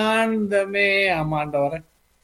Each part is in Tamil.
ஆனந்தமே ஆமாண்டவரே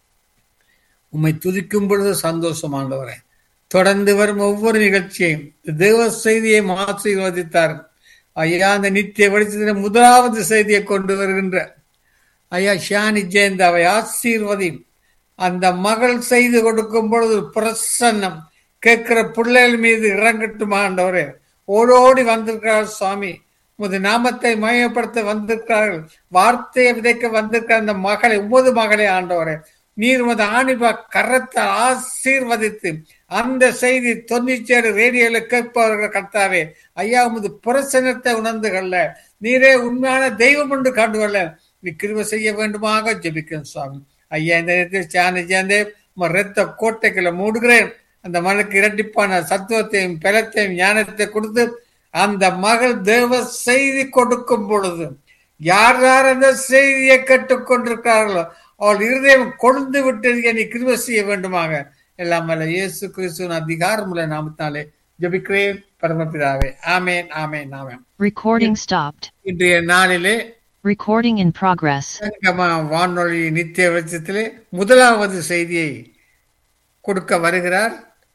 உம்மை துதிக்கும் பொழுது சந்தோஷம் ஆண்டவரே தொடர்ந்து வரும் ஒவ்வொரு நிகழ்ச்சியையும் தேவ செய்தியை ஆசீர்வதித்தார் ஐயா அந்த நித்திய வெளிச்சத்தில் முதலாவது செய்தியை கொண்டு வருகின்ற ஐயா ஷானி ஜெயந்தாவை ஆசீர்வதி அந்த மகள் செய்து கொடுக்கும் பொழுது பிரசன்னம் கேட்கிற பிள்ளைகள் மீது இறங்கட்டும் ஆண்டவரே ஓடோடி வந்திருக்கிறார் சுவாமி உமது நாமத்தை மயப்படுத்த வந்திருக்கிறார்கள் வார்த்தையை விதைக்க வந்திருக்கிற அந்த மகளை உமது மகளை ஆண்டவரே நீர் உமது ஆணிபா கரத்தை ஆசீர்வதித்து அந்த செய்தி தொண்ணூற்றி ஏழு ரேடியோல கேட்பவர்கள் கர்த்தாவே ஐயா உமது பிரசனத்தை உணர்ந்து கொள்ள நீரே உண்மையான தெய்வம் என்று கண்டு கொள்ள நீ கிருப செய்ய வேண்டுமாக ஜெபிக்கிறேன் சுவாமி ஐயா இந்த நேரத்தில் சாணி சேர்ந்தே ரத்த கோட்டைகளை மூடுகிறேன் அந்த மனுக்கு இரட்டிப்பான சத்துவத்தையும் பலத்தையும் ஞானத்தை கொடுத்து அந்த மகள் தேவ செய்தி கொடுக்கும் பொழுது யார் யார் அந்த செய்தியை கேட்டுக்கொண்டிருக்கிறார்களோ அவள் இருதயம் கொழுந்து விட்டு நீ கிருப செய்ய வேண்டுமாக எல்லாம் அல்ல இயேசு கிறிஸ்துவின் அதிகாரமுள்ள நாமத்தாலே ஜபிக்கிறேன் பரமபிதாவே ஆமேன் ஆமேன் ஆமேன் Recording stopped. இன்றைய நாளிலே Recording in progress. சங்கமா வானொலி நித்திய வெளிச்சத்திலே முதலாவது செய்தியை கொடுக்க வருகிறார்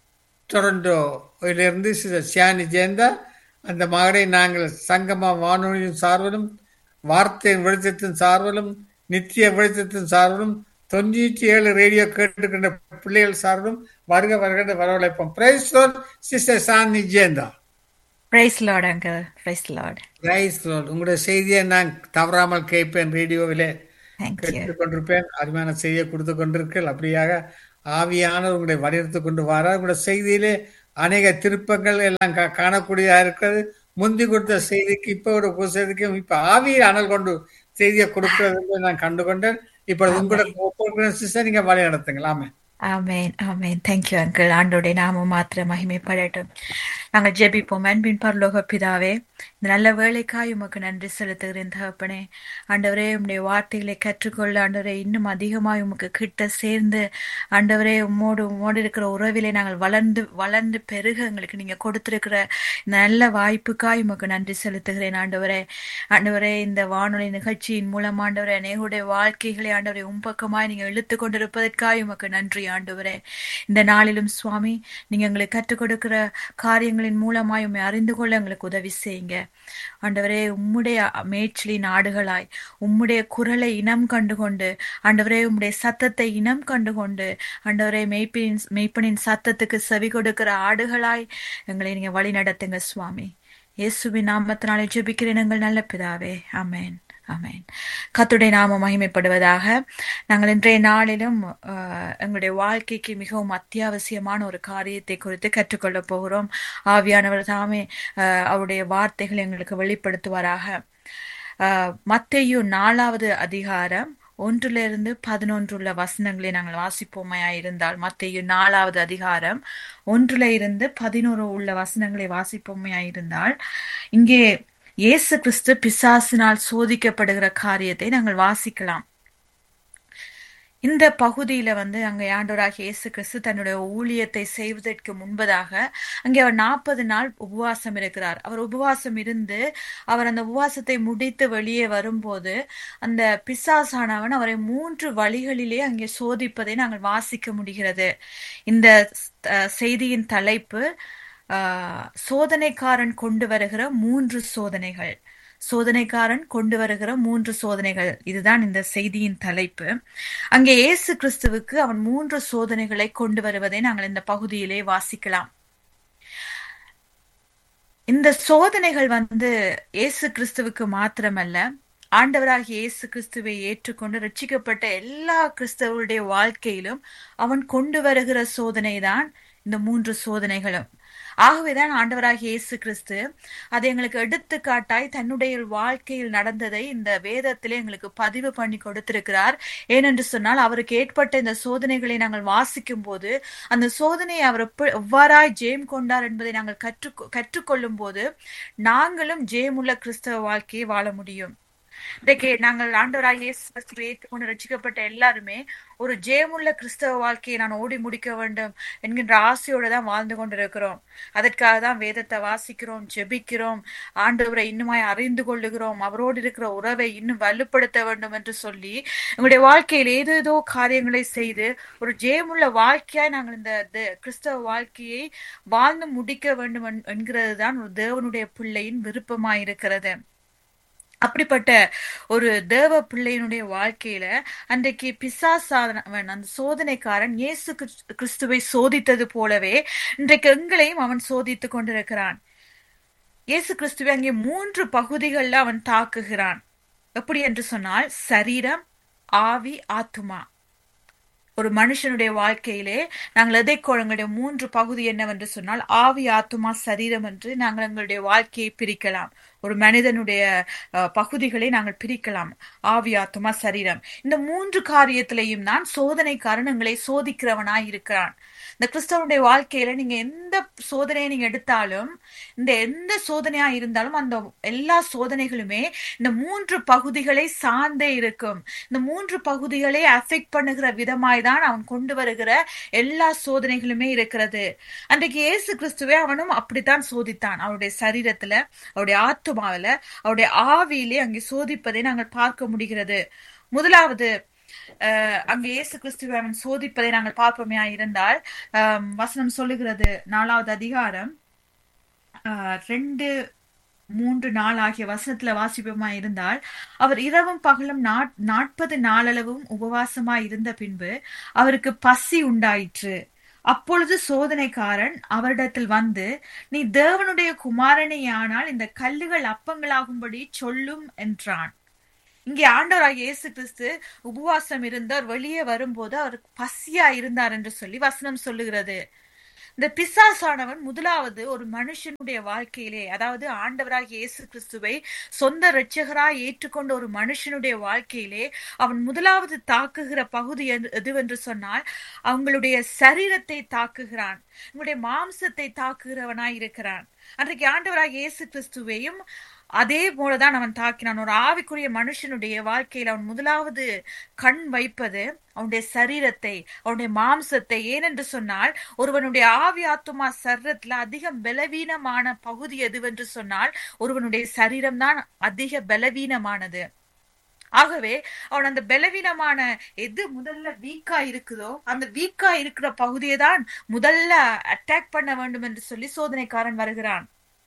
டொரண்டோயிலிருந்து சில சியானி ஜெயந்தா அந்த மகனை நாங்கள் சங்கமா வானொலியின் சார்பிலும் வார்த்தையின் வெளிச்சத்தின் சார்பிலும் நித்திய வெளிச்சத்தின் சார்பிலும் தொண்ணூற்றி ஏழு ரேடியோ கேட்டுக்கின்ற பிள்ளைகள் சார்பிலும் வருக வருகின்ற வரவழைப்போம் praise sister Shanti Jayantha praise Lord uncle praise Lord praise உங்களுடைய செய்தியை நான் தவறாமல் கேட்பேன் ரேடியோவிலே தேங்க்யூ கேட்டுக் கொண்டிருப்பேன் அருமையான செய்தியை கொடுத்து கொண்டிருக்கேன் அப்படியாக ஆவியானவர் உங்களை வலியுறுத்தி கொண்டு வரார் உங்களுடைய செய்தியிலே அநேக திருப்பங்கள் எல்லாம் கா- காணக்கூடியதா இருக்கிறது முந்தி கொடுத்த செய்திக்கு இப்ப ஒரு செய்திக்கும் இப்ப ஆவியில் அனல் கொண்டு செய்தியை கொடுக்கிறது என்று நான் கண்டு கொண்டேன் இப்பொழுது உங்களோட சிஸ்டர் நீங்க வழி நடத்துங்களாமே ஆமேன் ஆமேன் தேங்க்யூ அங்கிள் ஆண்டோடைய நாம மாத்திர மகிமைப்படட்டும் நாங்கள் ஜெபிப்போம் அன்பின் பரலோக பிதாவே இந்த நல்ல வேலைக்காய் உமக்கு நன்றி செலுத்துகிறேன் தகப்பனே ஆண்டவரே உம்முடைய வார்த்தைகளை கற்றுக்கொள்ள ஆண்டவரே இன்னும் அதிகமாய் உமக்கு கிட்ட சேர்ந்து ஆண்டவரே உம்மோடு உம்மோடு இருக்கிற உறவிலே நாங்கள் வளர்ந்து வளர்ந்து பெருக எங்களுக்கு நீங்க கொடுத்திருக்கிற இந்த நல்ல வாய்ப்புக்காய் உமக்கு நன்றி செலுத்துகிறேன் ஆண்டவரே ஆண்டவரே இந்த வானொலி நிகழ்ச்சியின் மூலம் ஆண்டவரே அநேகருடைய வாழ்க்கைகளை ஆண்டவரை உம்பக்கமாய் நீங்க இழுத்து கொண்டிருப்பதற்காக உமக்கு நன்றி ஆண்டவரே இந்த நாளிலும் சுவாமி நீங்க எங்களுக்கு கற்றுக் கொடுக்கிற காரியங்களின் மூலமாய் உண்மை அறிந்து கொள்ள எங்களுக்கு உதவி செய்யுங்க ஆண்டவரே உம்முடைய மேய்ச்சலின் ஆடுகளாய் உம்முடைய குரலை இனம் கண்டுகொண்டு ஆண்டவரே உம்முடைய சத்தத்தை இனம் கண்டுகொண்டு ஆண்டவரே மெய்ப்பின் மெய்ப்பனின் சத்தத்துக்கு செவி கொடுக்கிற ஆடுகளாய் எங்களை நீங்க வழி நடத்துங்க சுவாமி இயேசுவின் நாமத்தினாலே ஜெபிக்கிறேன் எங்கள் நல்ல பிதாவே ஆமென் ஆமென் கத்துடைய நாம மகிமைப்படுவதாக நாங்கள் இன்றைய நாளிலும் ஆஹ், எங்களுடைய வாழ்க்கைக்கு மிகவும் அத்தியாவசியமான ஒரு காரியத்தை குறித்து கற்றுக்கொள்ளப் போகிறோம் ஆவியானவர் தாமே ஆஹ், அவருடைய வார்த்தைகள் எங்களுக்கு வெளிப்படுத்துவாராக ஆஹ், மத்தேயு நாலாவது அதிகாரம் ஒன்றிலிருந்து பதினொன்றுள்ள வசனங்களை நாங்கள் வாசிப்போமையா இருந்தால் மத்தேயு நாலாவது அதிகாரம் ஒன்றுல இருந்து பதினோரு உள்ள வசனங்களை வாசிப்போமையா இருந்தால் இங்கே இயேசு கிறிஸ்து பிசாசினால் சோதிக்கப்படுகிற காரியத்தை நாங்கள் வாசிக்கலாம் இந்த பகுதியில வந்து அங்க ஆண்டவராக இயேசு கிறிஸ்து தன்னுடைய ஊழியத்தை செய்வதற்கு முன்பதாக அங்கே அவர் நாற்பது நாள் உபவாசம் இருக்கிறார் அவர் உபவாசம் இருந்து அவர் அந்த உபவாசத்தை முடித்து வெளியே வரும்போது அந்த பிசாசானவன் அவரை மூன்று வழிகளிலே அங்கே சோதிப்பதை நாங்கள் வாசிக்க முடிகிறது இந்த அஹ், செய்தியின் தலைப்பு ஆஹ், சோதனைக்காரன் கொண்டு வருகிற மூன்று சோதனைகள் சோதனைக்காரன் கொண்டு வருகிற மூன்று சோதனைகள் இதுதான் இந்த செய்தியின் தலைப்பு அங்கே இயேசு கிறிஸ்துவுக்கு அவன் மூன்று சோதனைகளை கொண்டு வருவதை நாங்கள் இந்த பகுதியிலே வாசிக்கலாம் இந்த சோதனைகள் வந்து இயேசு கிறிஸ்துவுக்கு மாத்திரமல்ல ஆண்டவராகிய இயேசு கிறிஸ்துவை ஏற்றுக்கொண்டு ரட்சிக்கப்பட்ட எல்லா கிறிஸ்தவருடைய வாழ்க்கையிலும் அவன் கொண்டு வருகிற சோதனை தான் இந்த மூன்று சோதனைகளும் ஆகவேதான் ஆண்டவராகிய இயேசு கிறிஸ்து அதை எங்களுக்கு எடுத்துக்காட்டாய் தன்னுடைய வாழ்க்கையில் நடந்ததை இந்த வேதத்திலே எங்களுக்கு பதிவு பண்ணி கொடுத்திருக்கிறார் ஏனென்று சொன்னால் அவருக்கு ஏற்பட்ட இந்த சோதனைகளை நாங்கள் வாசிக்கும் போது அந்த சோதனையை அவர் எப்ப- எவ்வாறாய் ஜெயம் கொண்டார் என்பதை நாங்கள் கற்று கற்றுக்கொள்ளும் போது நாங்களும் ஜெயமுள்ள கிறிஸ்தவ வாழ்க்கையை வாழ முடியும் இன்றைக்கு நாங்கள் ஆண்டவராக இயேசு கிறிஸ்துவை ஏற்றுக்கொண்டு ரட்சிக்கப்பட்ட எல்லாருமே ஒரு ஜெயமுள்ள கிறிஸ்தவ வாழ்க்கையை நான் ஓடி முடிக்க வேண்டும் என்கின்ற ஆசையோட தான் வாழ்ந்து கொண்டிருக்கிறோம் அதற்காக தான் வேதத்தை வாசிக்கிறோம் ஜெபிக்கிறோம் ஆண்டவரை இன்னுமாய் அறிந்து கொள்ளுகிறோம் அவரோடு இருக்கிற உறவை இன்னும் வலுப்படுத்த வேண்டும் என்று சொல்லி எங்களுடைய வாழ்க்கையில் ஏதேதோ காரியங்களை செய்து ஒரு ஜெயமுள்ள வாழ்க்கையாய் நாங்கள் இந்த த- கிறிஸ்தவ வாழ்க்கையை வாழ்ந்து முடிக்க வேண்டும் என்- என்கிறது தான் ஒரு தேவனுடைய பிள்ளையின் விருப்பமாய் இருக்கிறது அப்படிப்பட்ட ஒரு தேவ பிள்ளையினுடைய வாழ்க்கையில அன்றைக்கு பிசாசானவன் அந்த சோதனைக்காரன் இயேசு கிறிஸ்து- கிறிஸ்துவை சோதித்தது போலவே இன்றைக்கு எங்களையும் அவன் சோதித்துக் கொண்டிருக்கிறான் இயேசு கிறிஸ்துவை அங்கே மூன்று பகுதிகளில் அவன் தாக்குகிறான் எப்படி என்று சொன்னால் சரீரம் ஆவி ஆத்துமா ஒரு மனுஷனுடைய வாழ்க்கையிலே நாங்கள் எதை எங்களுடைய மூன்று பகுதி என்னவென்று சொன்னால் ஆவி ஆத்துமா சரீரம் என்று நாங்கள் எங்களுடைய வாழ்க்கையை பிரிக்கலாம் ஒரு மனிதனுடைய அஹ், பகுதிகளை நாங்கள் பிரிக்கலாம் ஆவி ஆத்துமா சரீரம் இந்த மூன்று காரியத்திலையும் தான் சோதனைக்காரன் எங்களை சோதிக்கிறவனாய் இருக்கிறான் இந்த கிறிஸ்தவனுடைய வாழ்க்கையில நீங்க எந்த சோதனையை நீங்க எடுத்தாலும் இந்த எந்த சோதனையா இருந்தாலும் அந்த எல்லா சோதனைகளுமே இந்த மூன்று பகுதிகளை சார்ந்தே இருக்கும் இந்த மூன்று பகுதிகளை அஃபெக்ட் பண்ணுகிற விதமாய் தான் அவன் கொண்டு வருகிற எல்லா சோதனைகளுமே இருக்கிறது அன்றைக்கு இயேசு கிறிஸ்துவே அவனும் அப்படித்தான் சோதித்தான் அவருடைய சரீரத்துல அவருடைய ஆத்துமாவில அவருடைய ஆவியிலே அங்கே சோதிப்பதை நாங்கள் பார்க்க முடிகிறது முதலாவது அஹ், அங்கே இயேசு கிறிஸ்துவை அவன் சோதிப்பதை நாங்கள் பார்ப்போமையா இருந்தால் அஹ், வசனம் சொல்லுகிறது நாலாவது அதிகாரம் அஹ், ரெண்டு மூன்று நாள் ஆகிய வசனத்துல வாசிப்போமா இருந்தால் அவர் இரவும் பகலும் நாட் நாற்பது நாளளவும் உபவாசமாய் இருந்த பின்பு அவருக்கு பசி உண்டாயிற்று அப்பொழுது சோதனைக்காரன் அவரிடத்தில் வந்து நீ தேவனுடைய குமாரனேயானால் இந்த கல்லுகள் அப்பங்களாகும்படி சொல்லும் என்றான் இங்கே ஆண்டவராகிய இயேசு கிறிஸ்து உபவாசம் இருந்தார் வெளியே வரும்போது அவர் பசியா இருந்தார் என்று சொல்லி வசனம் சொல்லுகிறது இந்த பிசாசானவன் முதலாவது ஒரு மனுஷனுடைய வாழ்க்கையிலே அதாவது ஆண்டவராகிய இயேசு கிறிஸ்துவை சொந்த இரட்சகராய் ஏற்றுக்கொண்ட ஒரு மனுஷனுடைய வாழ்க்கையிலே அவன் முதலாவது தாக்குகிற பகுதி எது- எதுவென்று சொன்னால் அவங்களுடைய சரீரத்தை தாக்குகிறான் உங்களுடைய மாம்சத்தை தாக்குகிறவனாய் இருக்கிறான் அன்றைக்கு ஆண்டவராகிய இயேசு கிறிஸ்துவையும் அதே போலதான் அவன் தாக்கினான் ஒரு ஆவிக்குரிய மனுஷனுடைய வாழ்க்கையில் அவன் முதலாவது கண் வைப்பது அவனுடைய சரீரத்தை அவனுடைய மாம்சத்தை ஏனென்று சொன்னால் ஒருவனுடைய ஆவி ஆத்துமா சரீரத்துல அதிக பலவீனமான பகுதி எதுவென்று சொன்னால் ஒருவனுடைய சரீரம்தான் அதிக பலவீனமானது ஆகவே அவன் அந்த பலவீனமான எது முதல்ல வீக்கா இருக்குதோ அந்த வீக்கா இருக்கிற பகுதியை தான் முதல்ல அட்டாக் பண்ண வேண்டும் என்று சொல்லி சோதனைக்காரன் வருகிறான்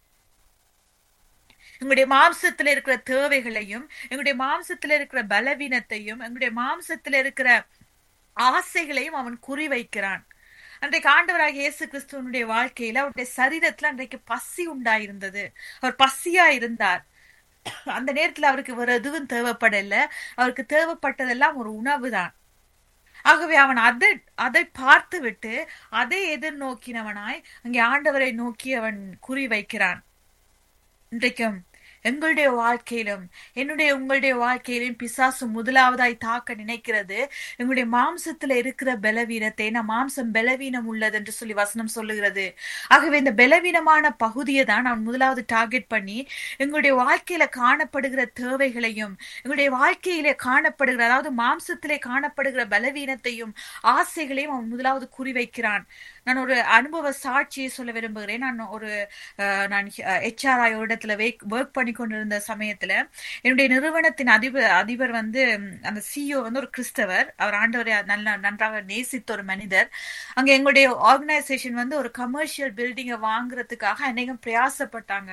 எங்களுடைய மாம்சத்துல இருக்கிற தேவைகளையும் எங்களுடைய மாம்சத்துல இருக்கிற பலவீனத்தையும் எங்களுடைய மாம்சத்துல இருக்கிற ஆசைகளையும் அவன் குறிவைக்கிறான் அன்றைக்கு ஆண்டவராக இயேசு கிறிஸ்துவனுடைய வாழ்க்கையில அவருடைய சரீரத்துல அன்றைக்கு பசி உண்டாயிருந்தது அவர் பசியா இருந்தார் அந்த நேரத்துல அவருக்கு வேற எதுவும் தேவைப்படல அவருக்கு தேவைப்பட்டதெல்லாம் ஒரு உணவு தான் ஆகவே அவன் அதை அதை பார்த்து விட்டு அதை எதிர்நோக்கினவனாய் அங்கே ஆண்டவரை நோக்கி அவன் குறி வைக்கிறான் இன்றைக்கும் எங்களுடைய வாழ்க்கையிலும் என்னுடைய உங்களுடைய வாழ்க்கையிலும் பிசாசு முதலாவதாய் தாக்க நினைக்கிறது எங்களுடைய மாம்சத்துல இருக்கிற பலவீனத்தை நான் மாம்சம் பலவீனம் உள்ளது என்று சொல்லி வசனம் சொல்லுகிறது ஆகவே இந்த பலவீனமான பகுதியை தான் நான் முதலாவது டார்கெட் பண்ணி எங்களுடைய வாழ்க்கையில காணப்படுகிற தேவைகளையும் எங்களுடைய வாழ்க்கையிலே காணப்படுகிற அதாவது மாம்சத்திலே காணப்படுகிற பலவீனத்தையும் ஆசைகளையும் அவன் முதலாவது குறிவைக்கிறான் நான் ஒரு அனுபவ சாட்சியை சொல்ல விரும்புகிறேன் நான் ஒரு அஹ், நான் ஹெச்ஆர்ஐ இடத்துல ஒர்க் பண்ணி கொண்டிருந்த சமயத்துல என்னுடைய நிறுவனத்தின் அதிபர் அதிபர் வந்து ம், அந்த சிஇஓ வந்து ஒரு கிறிஸ்தவர் அவர் ஆண்டவரை நல்ல நன்றாக நேசித்த ஒரு மனிதர் அங்க எங்களுடைய ஆர்கனைசேஷன் வந்து ஒரு கமர்ஷியல் பில்டிங்கை வாங்குறதுக்காக அநேகம் பிரயாசப்பட்டாங்க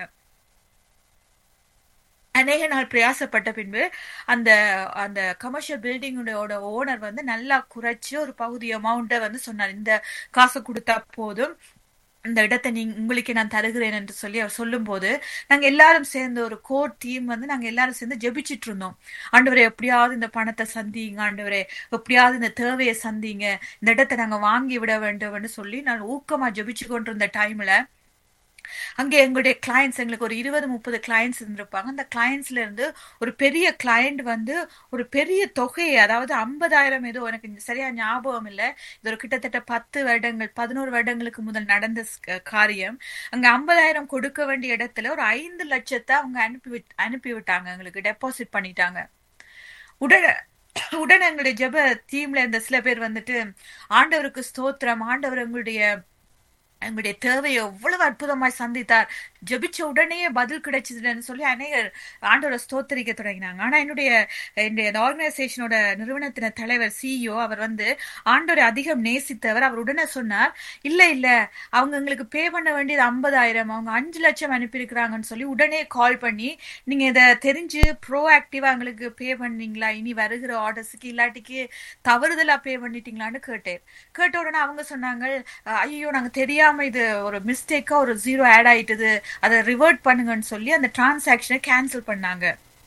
அநேக நாள் பிரயாசப்பட்ட பின்பு அந்த அந்த கமர்ஷியல் பில்டிங்கோட ஓனர் வந்து நல்லா குறைச்சு ஒரு பகுதி அமௌண்ட்டை வந்து சொன்னார் இந்த காசு கொடுத்தா போதும் இந்த இடத்தை நீங்க உங்களுக்கு நான் தருகிறேன் என்று சொல்லி அவர் சொல்லும்போது நாங்க எல்லாரும் சேர்ந்து ஒரு கோர் டீம் வந்து நாங்க எல்லாரும் சேர்ந்து ஜெபிச்சிட்டு இருந்தோம் ஆண்டவரே எப்படியாவது இந்த பணத்தை சந்திங்க ஆண்டவரே எப்படியாவது இந்த தேவையை சந்திங்க இந்த இடத்தை நாங்க வாங்கி விட வேண்டும்னு சொல்லி நான் ஊக்கமா ஜெபிச்சு கொண்டிருந்த டைம்ல அங்கே எங்களுடைய கிளையன்ஸ் எங்களுக்கு ஒரு இருபது முப்பது கிளையன்ஸ் இருந்திருப்பாங்க அந்த கிளையன்ஸ்ல இருந்து ஒரு பெரிய கிளையண்ட் வந்து ஒரு பெரிய தொகையை அதாவது ஐம்பதாயிரம் ஏதோ எனக்கு இந்த சரியா ஞாபகம் இல்லை இது ஒரு கிட்டத்தட்ட பத்து வருடங்கள் பதினோரு வருடங்களுக்கு முதல் நடந்த ஸ்- காரியம் அங்க ஐம்பதாயிரம் கொடுக்க வேண்டிய இடத்துல ஒரு ஐந்து லட்சத்தை அவங்க அனுப்பி விட்- அனுப்பி விட்டாங்க எங்களுக்கு டெபாசிட் பண்ணிட்டாங்க உடனே உடனே எங்களுடைய ஜெப டீம்ல இருந்த சில பேர் வந்துட்டு ஆண்டவருக்கு ஸ்தோத்திரம் ஆண்டவர் எங்களுடைய எங்களுடைய தேவையை எவ்வளவு அற்புதமாய் சந்தித்தார் ஜெபிச்ச உடனே பதில் கிடைச்சதுன்னு சொல்லி அநேகர் ஆண்டவரை ஸ்தோத்தரிக்க தொடங்கினாங்க ஆனா என்னுடைய என்னுடைய அந்த ஆர்கனைசேஷனோட நிறுவனத்தின தலைவர் சிஇஓ அவர் வந்து ஆண்டவரை அதிகம் நேசித்தவர் அவர் உடனே சொன்னார் இல்ல இல்ல அவங்க எங்களுக்கு பே பண்ண வேண்டியது ஐம்பதாயிரம் அவங்க அஞ்சு லட்சம் அனுப்பியிருக்கிறாங்கன்னு சொல்லி உடனே கால் பண்ணி நீங்க இதை தெரிஞ்சு ப்ரோ ஆக்டிவா எங்களுக்கு பே பண்ணீங்களா இனி வருகிற ஆர்டர்ஸுக்கு இல்லாட்டிக்கு தவறுதலா பே பண்ணிட்டீங்களான்னு கேட்டேன் கேட்ட உடனே அவங்க சொன்னாங்க ஐயோ நாங்க தெரியாம இது ஒரு மிஸ்டேக்கா ஒரு ஜீரோ ஆட் ஆயிட்டுது அதை ரிவர்ட் பண்ணுங்கன்னு சொல்லி அந்த டிரான்சாக்ஷனை கேன்சல் பண்ணாங்க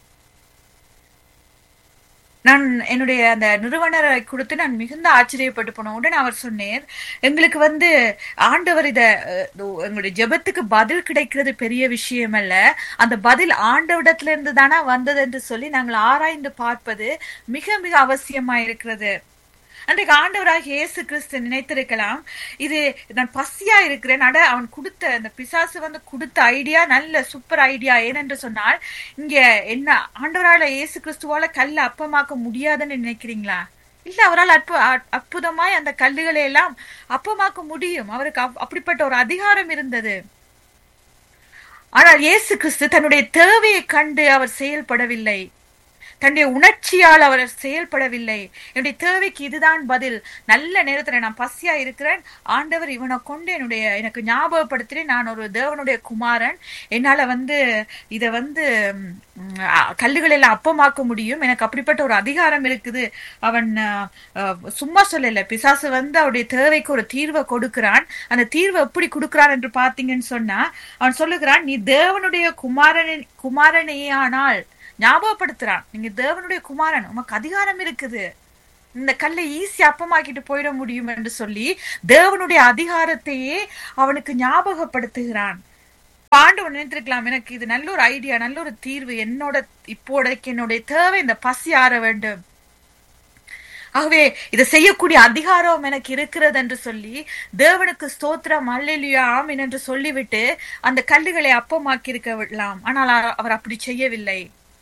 நான் என்னுடைய அந்த நிறுவனரை கொடுத்து நான் மிகுந்த ஆச்சரியப்பட்டு போனேன் உடனே அவர் சொன்னேர் எங்களுக்கு வந்து ஆண்டவர் இத அஹ், எங்களுடைய ஜெபத்துக்கு பதில் கிடைக்கிறது பெரிய விஷயம் அல்ல அந்த பதில் ஆண்டவிடத்துல இருந்து தானா வந்தது என்று சொல்லி நாங்கள் ஆராய்ந்து பார்ப்பது மிக மிக அவசியமா இருக்கிறது அன்றைக்கு ஆண்டவராக இயேசு கிறிஸ்து நினைத்திருக்கலாம் இது நான் பசியா இருக்கிறேன் அட அவன் கொடுத்த அந்த பிசாசு வந்து கொடுத்த ஐடியா நல்ல சூப்பர் ஐடியா ஏனென்று சொன்னால் இங்க என்ன ஆண்டவரால இயேசு கிறிஸ்துவால கல்ல அப்பமாக்க முடியாதுன்னு நினைக்கிறீங்களா இல்ல அவரால் அற்பு அ- அற்புதமாய் அந்த கல்லுகளை எல்லாம் அப்பமாக்க முடியும் அவருக்கு அப்- அப்படிப்பட்ட ஒரு அதிகாரம் இருந்தது ஆனால் இயேசு கிறிஸ்து தன்னுடைய தேவையை கண்டு அவர் செயல்படவில்லை தன்னுடைய உணர்ச்சியால் அவர் செயல்படவில்லை என்னுடைய தேவைக்கு இதுதான் பதில் நல்ல நேரத்துல நான் பசியா இருக்கிறேன் ஆண்டவர் இவனை கொண்டு என்னுடைய எனக்கு ஞாபகப்படுத்தினேன் நான் ஒரு தேவனுடைய குமாரன் என்னால வந்து இத வந்து ம், அ, கல்லுகளை எல்லாம் அப்பமாக்க முடியும் எனக்கு அப்படிப்பட்ட ஒரு அதிகாரம் இருக்குது அவன் அ, அ, சும்மா சொல்லல பிசாசு வந்து அவருடைய தேவைக்கு ஒரு தீர்வை கொடுக்கிறான் அந்த தீர்வை எப்படி கொடுக்கிறான் என்று பார்த்தீங்கன்னு சொன்னா அவன் சொல்லுகிறான் நீ தேவனுடைய குமாரன் குமாரனே ஆனால் ஞாபகப்படுத்துறான் நீங்க தேவனுடைய குமாரன் உமக்கு அதிகாரம் இருக்குது இந்த கல்லை ஈஸி அப்பமாக்கிட்டு போயிட முடியும் என்று சொல்லி தேவனுடைய அதிகாரத்தையே அவனுக்கு ஞாபகப்படுத்துகிறான் ஆண்டவன் நினைத்திருக்கலாம் எனக்கு இது நல்ல ஒரு ஐடியா நல்ல ஒரு தீர்வு என்னோட இப்போதைக்கு என்னுடைய தேவை இந்த பசி ஆற வேண்டும் ஆகவே இதை செய்யக்கூடிய அதிகாரம் எனக்கு இருக்கிறது என்று சொல்லி தேவனுக்கு ஸ்தோத்திரம் அல்லேலூயா ஆமென் என்று சொல்லிவிட்டு அந்த கல்லுகளை அப்பமாக்கி இருக்க விடலாம் ஆனால் அவர் அவர் அப்படி செய்யவில்லை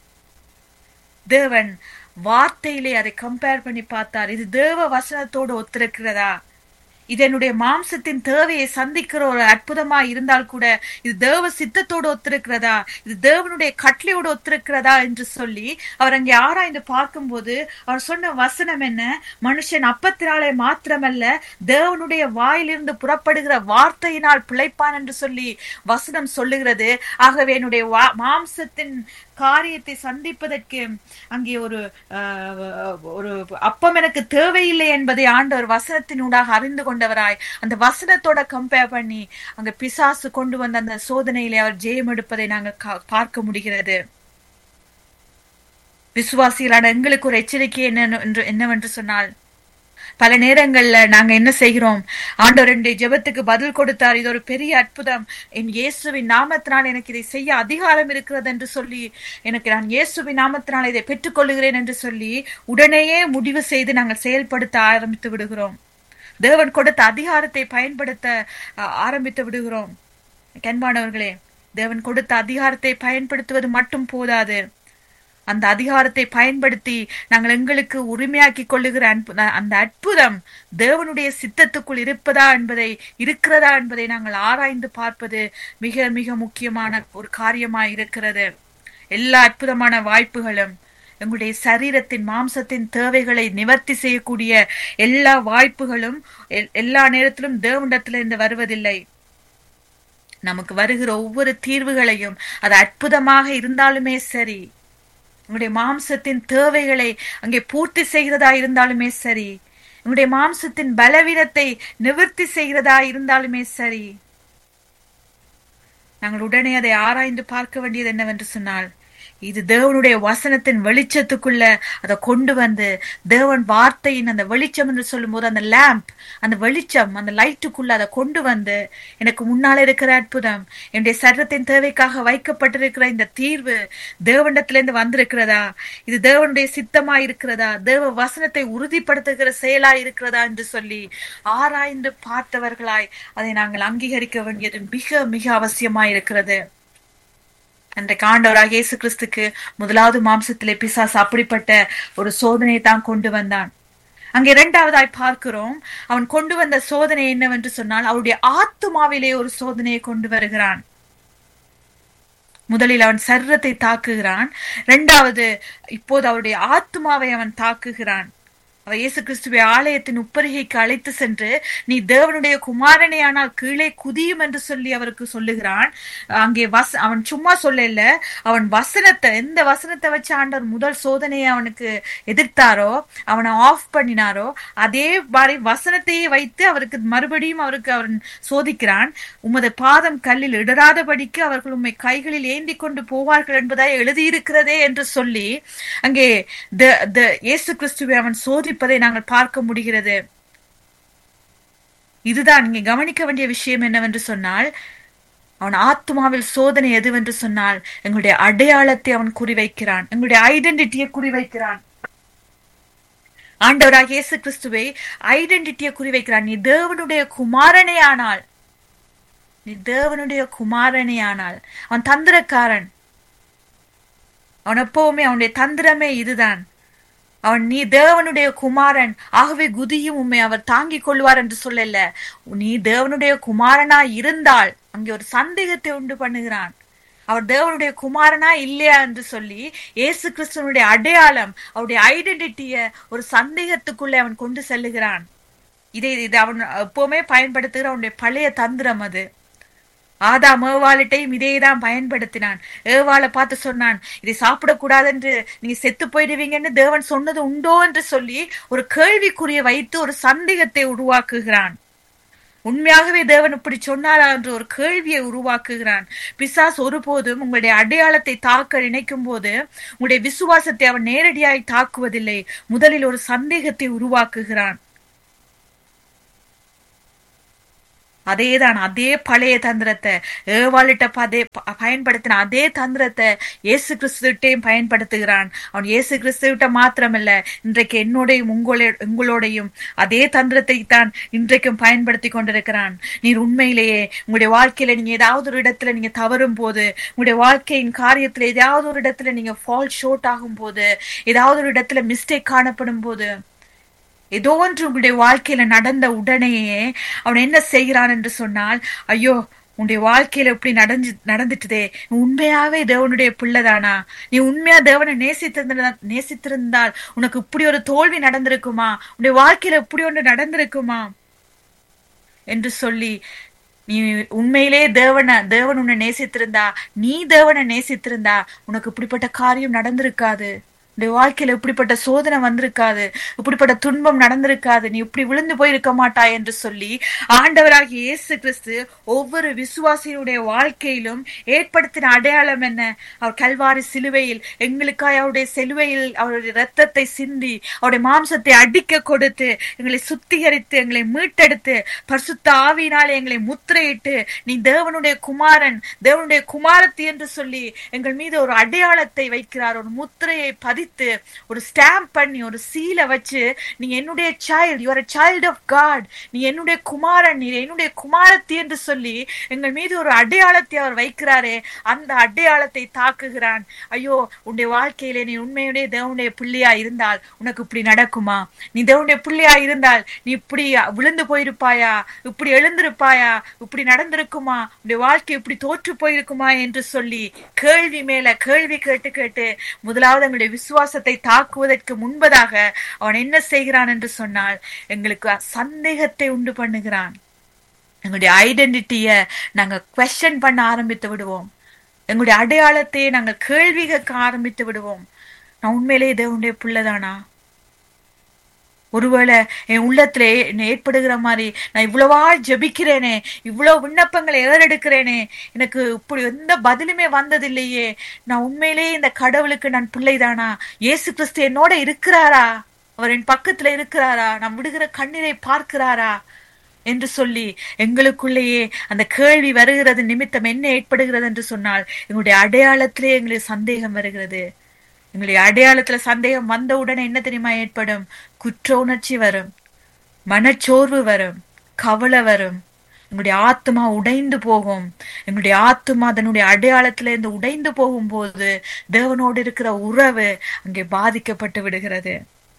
தேவன் வார்த்தையிலே அதை கம்பேர் பண்ணி பார்த்தார் இது தேவ வசனத்தோடு ஒத்திருக்கிறதா இது என்னுடைய மாம்சத்தின் தேவையை சந்திக்கிற ஒரு அற்புதமா இருந்தால் கூட இது தேவ சித்தத்தோடு ஒத்திருக்கிறதா இது தேவனுடைய கட்டளையோடு ஒத்திருக்கிறதா என்று சொல்லி அவர் அங்கே ஆராய்ந்து பார்க்கும்போது அவர் சொன்ன வசனம் என்ன மனுஷன் அப்பத்தினாலே மாத்திரமல்ல தேவனுடைய வாயிலிருந்து புறப்படுகிற வார்த்தையினால் பிழைப்பான் என்று சொல்லி வசனம் சொல்லுகிறது ஆகவே என்னுடைய வா- மாம்சத்தின் காரியத்தை சந்திப்பதற்கு அங்கே ஒரு ஆஹ், ஒரு அப்பம் எனக்கு தேவையில்லை என்பதை ஆண்டவர் வசனத்தினூடாக அறிந்து கொண்டவராய் அந்த வசனத்தோட கம்பேர் பண்ணி அங்க பிசாசு கொண்டு வந்த அந்த சோதனையிலே அவர் ஜெயம் எடுப்பதை நாங்கள் கா- பார்க்க முடிகிறது விசுவாசிகளான எங்களுக்கு ஒரு எச்சரிக்கை என்ன என்று என்னவென்று சொன்னால் பல நேரங்கள்ல நாங்க என்ன செய்கிறோம் ஆண்டவர் என்னுடைய ஜெபத்துக்கு பதில் கொடுத்தார் இது ஒரு பெரிய அற்புதம் என் இயேசுவின் நாமத்தினால் எனக்கு இதை செய்ய அதிகாரம் இருக்கிறது என்று சொல்லி எனக்கு நான் இயேசுவின் நாமத்தினால் இதை பெற்றுக்கொள்ளுகிறேன் என்று சொல்லி உடனேயே முடிவு செய்து நாங்கள் செயல்படுத்த ஆரம்பித்து விடுகிறோம் தேவன் கொடுத்த அதிகாரத்தை பயன்படுத்த அஹ், ஆரம்பித்து விடுகிறோம் கண்பானவர்களே தேவன் கொடுத்த அதிகாரத்தை பயன்படுத்துவது மட்டும் போதாது அந்த அதிகாரத்தை பயன்படுத்தி நாங்கள் எங்களுக்கு உரிமையாக்கி கொள்ளுகிற அன்பு- அந்த அற்புதம் தேவனுடைய சித்தத்துக்குள் இருப்பதா என்பதை இருக்கிறதா என்பதை நாங்கள் ஆராய்ந்து பார்ப்பது மிக மிக முக்கியமான ஒரு காரியமாய் இருக்கிறது எல்லா அற்புதமான வாய்ப்புகளும் எங்களுடைய சரீரத்தின் மாம்சத்தின் தேவைகளை நிவர்த்தி செய்யக்கூடிய எல்லா வாய்ப்புகளும் எல்- எல்லா நேரத்திலும் தேவனிடத்திலிருந்து வருவதில்லை நமக்கு வருகிற ஒவ்வொரு தீர்வுகளையும் அது அற்புதமாக இருந்தாலுமே சரி உங்களுடைய மாம்சத்தின் தேவைகளை அங்கே பூர்த்தி செய்கிறதா இருந்தாலுமே சரி உங்களுடைய மாம்சத்தின் பலவீனத்தை நிவர்த்தி செய்கிறதா இருந்தாலுமே சரி நாங்கள் உடனே அதை ஆராய்ந்து பார்க்க வேண்டியது என்னவென்று சொன்னால் இது தேவனுடைய வசனத்தின் வெளிச்சத்துக்குள்ள அதை கொண்டு வந்து தேவன் வார்த்தையின் அந்த வெளிச்சம் என்று சொல்லும்போது அந்த லேம்ப் அந்த வெளிச்சம் அந்த லைட்டுக்குள்ள அதை கொண்டு வந்து எனக்கு முன்னால இருக்கிற அற்புதம் என்னுடைய சரீரத்தின் தேவைக்காக வைக்கப்பட்டிருக்கிற இந்த தீர்வு தேவனிடத்திலிருந்து வந்திருக்கிறதா இது தேவனுடைய சித்தமா இருக்கிறதா தேவ வசனத்தை உறுதிப்படுத்துகிற செயலா இருக்கிறதா என்று சொல்லி ஆராய்ந்து பார்த்தவர்களாய் அதை நாங்கள் அங்கீகரிக்க வேண்டியது மிக மிக அவசியமா இருக்கிறது அன்றைக்கு ஆண்டவராக இயேசு கிறிஸ்துக்கு முதலாவது மாம்சத்திலே பிசாசு அப்படிப்பட்ட ஒரு சோதனையை தான் கொண்டு வந்தான் அங்கே இரண்டாவதாய் பார்க்கிறோம் அவன் கொண்டு வந்த சோதனை என்னவென்று சொன்னால் அவருடைய ஆத்துமாவிலே ஒரு சோதனையை கொண்டு வருகிறான் முதலில் அவன் சர்ரத்தை தாக்குகிறான் இரண்டாவது இப்போது அவருடைய ஆத்மாவை அவன் தாக்குகிறான் அவ இயேசு கிறிஸ்துவை ஆலயத்தின் உப்பரிகைக்கு அழைத்து சென்று நீ தேவனுடைய குமாரனே ஆனால் கீழே குதியும் என்று சொல்லி அவருக்கு சொல்லுகிறான் அங்கே வச அவன் சும்மா சொல்லல அவன் வசனத்தை எந்த வசனத்தை வச்சு ஆண்டவர் முதல் சோதனையை அவனுக்கு எதிர்த்தாரோ அவனை ஆஃப் பண்ணினாரோ அதே மாதிரி வசனத்தையே வைத்து அவருக்கு மறுபடியும் அவருக்கு அவன் சோதிக்கிறான் உமது பாதம் கல்லில் இடராதபடிக்கு அவர்கள் உண்மை கைகளில் ஏந்தி கொண்டு போவார்கள் என்பதாய் எழுதியிருக்கிறதே என்று சொல்லி அங்கே இயேசு கிறிஸ்துவை அவன் சோதி சோதிப்பதை நாங்கள் பார்க்க முடிகிறது இதுதான் இங்கே கவனிக்க வேண்டிய விஷயம் என்னவென்று சொன்னால் அவன் ஆத்மாவில் சோதனை எதுவென்று சொன்னால் எங்களுடைய அடையாளத்தை அவன் குறிவைக்கிறான் எங்களுடைய ஐடென்டிட்டியை குறிவைக்கிறான் ஆண்டவராக இயேசு கிறிஸ்துவை ஐடென்டிட்டியை குறிவைக்கிறான் நீ தேவனுடைய குமாரனே ஆனால் நீ தேவனுடைய குமாரனே ஆனால் அவன் தந்திரக்காரன் அவன் எப்பவுமே அவனுடைய தந்திரமே இதுதான் அவன் நீ தேவனுடைய குமாரன் ஆகவே குதியும் உண்மை அவர் தாங்கிக் கொள்வார் என்று சொல்லல நீ தேவனுடைய குமாரனா இருந்தால் அங்கே ஒரு சந்தேகத்தை உண்டு பண்ணுகிறான் அவர் தேவனுடைய குமாரனா இல்லையா என்று சொல்லி இயேசு கிறிஸ்துவனுடைய அடையாளம் அவருடைய ஐடென்டிட்டிய ஒரு சந்தேகத்துக்குள்ளே அவன் கொண்டு செல்லுகிறான் இதை இது அவன் எப்பவுமே பயன்படுத்துகிற அவனுடைய பழைய தந்திரம் அது ஆதாம் ஏவாளிட்டையும் இதே தான் பயன்படுத்தினான் ஏவாளை பார்த்து சொன்னான் இதை சாப்பிடக்கூடாது என்று நீங்க செத்து போயிடுவீங்கன்னு தேவன் சொன்னது உண்டோ என்று சொல்லி ஒரு கேள்விக்குரிய வைத்து ஒரு சந்தேகத்தை உருவாக்குகிறான் உண்மையாகவே தேவன் இப்படி சொன்னாரா என்று ஒரு கேள்வியை உருவாக்குகிறான் பிசாஸ் ஒருபோதும் உங்களுடைய அடையாளத்தை தாக்க நினைக்கும் போது உங்களுடைய விசுவாசத்தை அவன் நேரடியாய் தாக்குவதில்லை முதலில் ஒரு சந்தேகத்தை உருவாக்குகிறான் அதேதான் அதே பழைய தந்திரத்தை ஏவாளிட்ட பதே பயன்படுத்தின அதே தந்திரத்தை இயேசு கிறிஸ்துவிட்டையும் பயன்படுத்துகிறான் அவன் இயேசு கிறிஸ்துவிட்ட மாத்திரமல்ல இன்றைக்கு என்னோடையும் உங்களோட உங்களோடையும் அதே தந்திரத்தை தான் இன்றைக்கும் பயன்படுத்தி கொண்டிருக்கிறான் நீர் உண்மையிலேயே உங்களுடைய வாழ்க்கையில நீங்க ஏதாவது ஒரு இடத்துல நீங்க தவறும் போது உங்களுடைய வாழ்க்கையின் காரியத்துல ஏதாவது ஒரு இடத்துல நீங்க ஃபால் ஷோர்ட் ஆகும் போது ஏதாவது ஒரு இடத்துல மிஸ்டேக் காணப்படும் போது ஏதோ ஒன்று உங்களுடைய வாழ்க்கையில நடந்த உடனேயே அவன் என்ன செய்கிறான் என்று சொன்னால் ஐயோ உன்னுடைய வாழ்க்கையில இப்படி நடந்து நடந்துட்டுதே உண்மையாவே தேவனுடைய பிள்ளைதானா நீ உண்மையா தேவனை நேசித்திருந்த நேசித்திருந்தால் உனக்கு இப்படி ஒரு தோல்வி நடந்திருக்குமா உன்னுடைய வாழ்க்கையில இப்படி ஒன்று நடந்திருக்குமா என்று சொல்லி நீ உண்மையிலே தேவனை தேவன் உன்னை நேசித்திருந்தா நீ தேவனை நேசித்திருந்தா உனக்கு இப்படிப்பட்ட காரியம் நடந்திருக்காது உடைய வாழ்க்கையில இப்படிப்பட்ட சோதனை வந்திருக்காது இப்படிப்பட்ட துன்பம் நடந்திருக்காது நீ இப்படி விழுந்து போயிருக்க மாட்டாய் என்று சொல்லி ஆண்டவராகிய இயேசு கிறிஸ்து ஒவ்வொரு விசுவாசியுடைய வாழ்க்கையிலும் ஏற்படுத்தின அடையாளம் என்ன அவர் கல்வாரி சிலுவையில் எங்களுக்காய் அவருடைய சிலுவையில் அவருடைய ரத்தத்தை சிந்தி அவருடைய மாம்சத்தை அடிக்க கொடுத்து எங்களை சுத்திகரித்து எங்களை மீட்டெடுத்து பரிசுத்த ஆவியினாலே எங்களை முத்திரையிட்டு நீ தேவனுடைய குமாரன் தேவனுடைய குமாரத்தி என்று சொல்லி எங்கள் மீது ஒரு அடையாளத்தை வைக்கிறார் ஒரு முத்திரையை பதி பதித்து ஒரு ஸ்டாம்ப் பண்ணி ஒரு சீலை வச்சு நீ என்னுடைய child your child of God நீ என்னுடைய குமாரன் நீ என்னுடைய குமாரத்தி என்று சொல்லி எங்கள் மீது ஒரு அடையாளத்தை அவர் வைக்கிறாரே அந்த அடையாளத்தை தாக்குகிறான் ஐயோ உன்னுடைய வாழ்க்கையிலே நீ உண்மையுடைய தேவனுடைய பிள்ளையா இருந்தால் உனக்கு இப்படி நடக்குமா நீ தேவனுடைய பிள்ளையா இருந்தால் நீ இப்படி விழுந்து போயிருப்பாயா இப்படி எழுந்திருப்பாயா இப்படி நடந்திருக்குமா உன்னுடைய வாழ்க்கை இப்படி தோற்று போயிருக்குமா என்று சொல்லி கேள்வி மேல கேள்வி கேட்டு கேட்டு முதலாவது எங்களுடைய விசுவாசத்தை தாக்குவதற்கு முன்பதாக அவன் என்ன செய்கிறான் என்று சொன்னால் எங்களுக்கு சந்தேகத்தை உண்டு பண்ணுகிறான் எங்களுடைய ஐடென்டிட்டிய நாங்க கொஸ்டின் பண்ண ஆரம்பித்து விடுவோம் எங்களுடைய அடையாளத்தை நாங்கள் கேள்வி கேட்க ஆரம்பித்து விடுவோம் நான் உண்மையிலேயே தேவனுடைய பிள்ளைதானா ஒருவேளை என் உள்ளத்துல ஏ- ஏற்படுகிற மாதிரி நான் இவ்வளவா ஜெபிக்கிறேனே இவ்வளவு விண்ணப்பங்களை ஏறெடுக்கிறேனே எனக்கு இப்படி எந்த பதிலுமே வந்ததில்லையே நான் உண்மையிலேயே இந்த கடவுளுக்கு நான் பிள்ளைதானா இயேசு கிறிஸ்து என்னோட இருக்கிறாரா அவர் என் பக்கத்துல இருக்கிறாரா நான் விடுகிற கண்ணீரை பார்க்கிறாரா என்று சொல்லி எங்களுக்குள்ளேயே அந்த கேள்வி வருகிறது நிமித்தம் என்ன ஏற்படுகிறது என்று சொன்னால் எங்களுடைய அடையாளத்திலே எங்களுக்கு சந்தேகம் வருகிறது எங்களுடைய அடையாளத்துல சந்தேகம் வந்த உடனே என்ன தெரியுமா ஏற்படும் குற்ற உணர்ச்சி வரும் மனச்சோர்வு வரும் கவலை வரும் எங்களுடைய ஆத்மா உடைந்து போகும் எங்களுடைய ஆத்மா அதனுடைய அடையாளத்துல இருந்து உடைந்து போகும்போது தேவனோடு இருக்கிற உறவு அங்கே பாதிக்கப்பட்டு விடுகிறது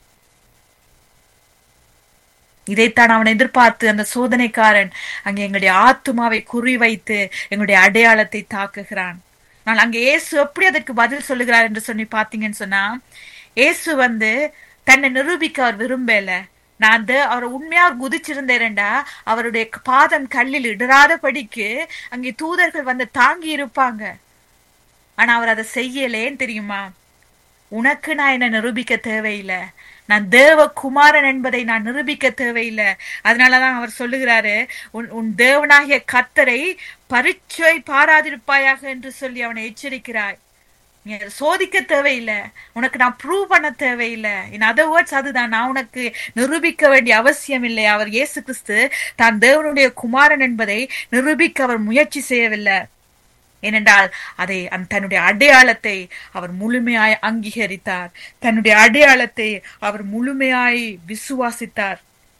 இதைத்தான் அவன் எதிர்பார்த்து அந்த சோதனைக்காரன் அங்கே எங்களுடைய ஆத்துமாவை குறிவைத்து எங்களுடைய அடையாளத்தை தாக்குகிறான் ஆனால் அங்கே இயேசு எப்படி அதற்கு பதில் சொல்லுகிறார் என்று சொல்லி பார்த்தீங்கன்னு சொன்னா இயேசு வந்து தன்னை நிரூபிக்க அவர் விரும்பல நான் அந்த அவரை உண்மையா குதிச்சிருந்தேன்டா அவருடைய பாதம் கல்லில் இடராதபடிக்கு அங்கே தூதர்கள் வந்து தாங்கி இருப்பாங்க ஆனா அவர் அதை செய்யலேன்னு தெரியுமா உனக்கு நான் என்ன நிரூபிக்க தேவையில்லை நான் தேவ குமாரன் என்பதை நான் நிரூபிக்க தேவையில்லை அதனாலதான் அவர் சொல்லுகிறாரு உன் உன் தேவனாகிய கத்தரை பரீட்சை பாராதிருப்பாயாக என்று சொல்லி அவனை எச்சரிக்கிறாய் நீ அதை சோதிக்க தேவையில்லை உனக்கு நான் ப்ரூவ் பண்ண தேவையில்லை இன் அதர் வேர்ட்ஸ் அதுதான் நான் உனக்கு நிரூபிக்க வேண்டிய அவசியம் இல்லை அவர் இயேசு கிறிஸ்து தான் தேவனுடைய குமாரன் என்பதை நிரூபிக்க அவர் முயற்சி செய்யவில்லை ஏனென்றால் அதை அந்த தன்னுடைய அடையாளத்தை அவர் முழுமையாய் அங்கீகரித்தார் தன்னுடைய அடையாளத்தை அவர் முழுமையாய் விசுவாசித்தார்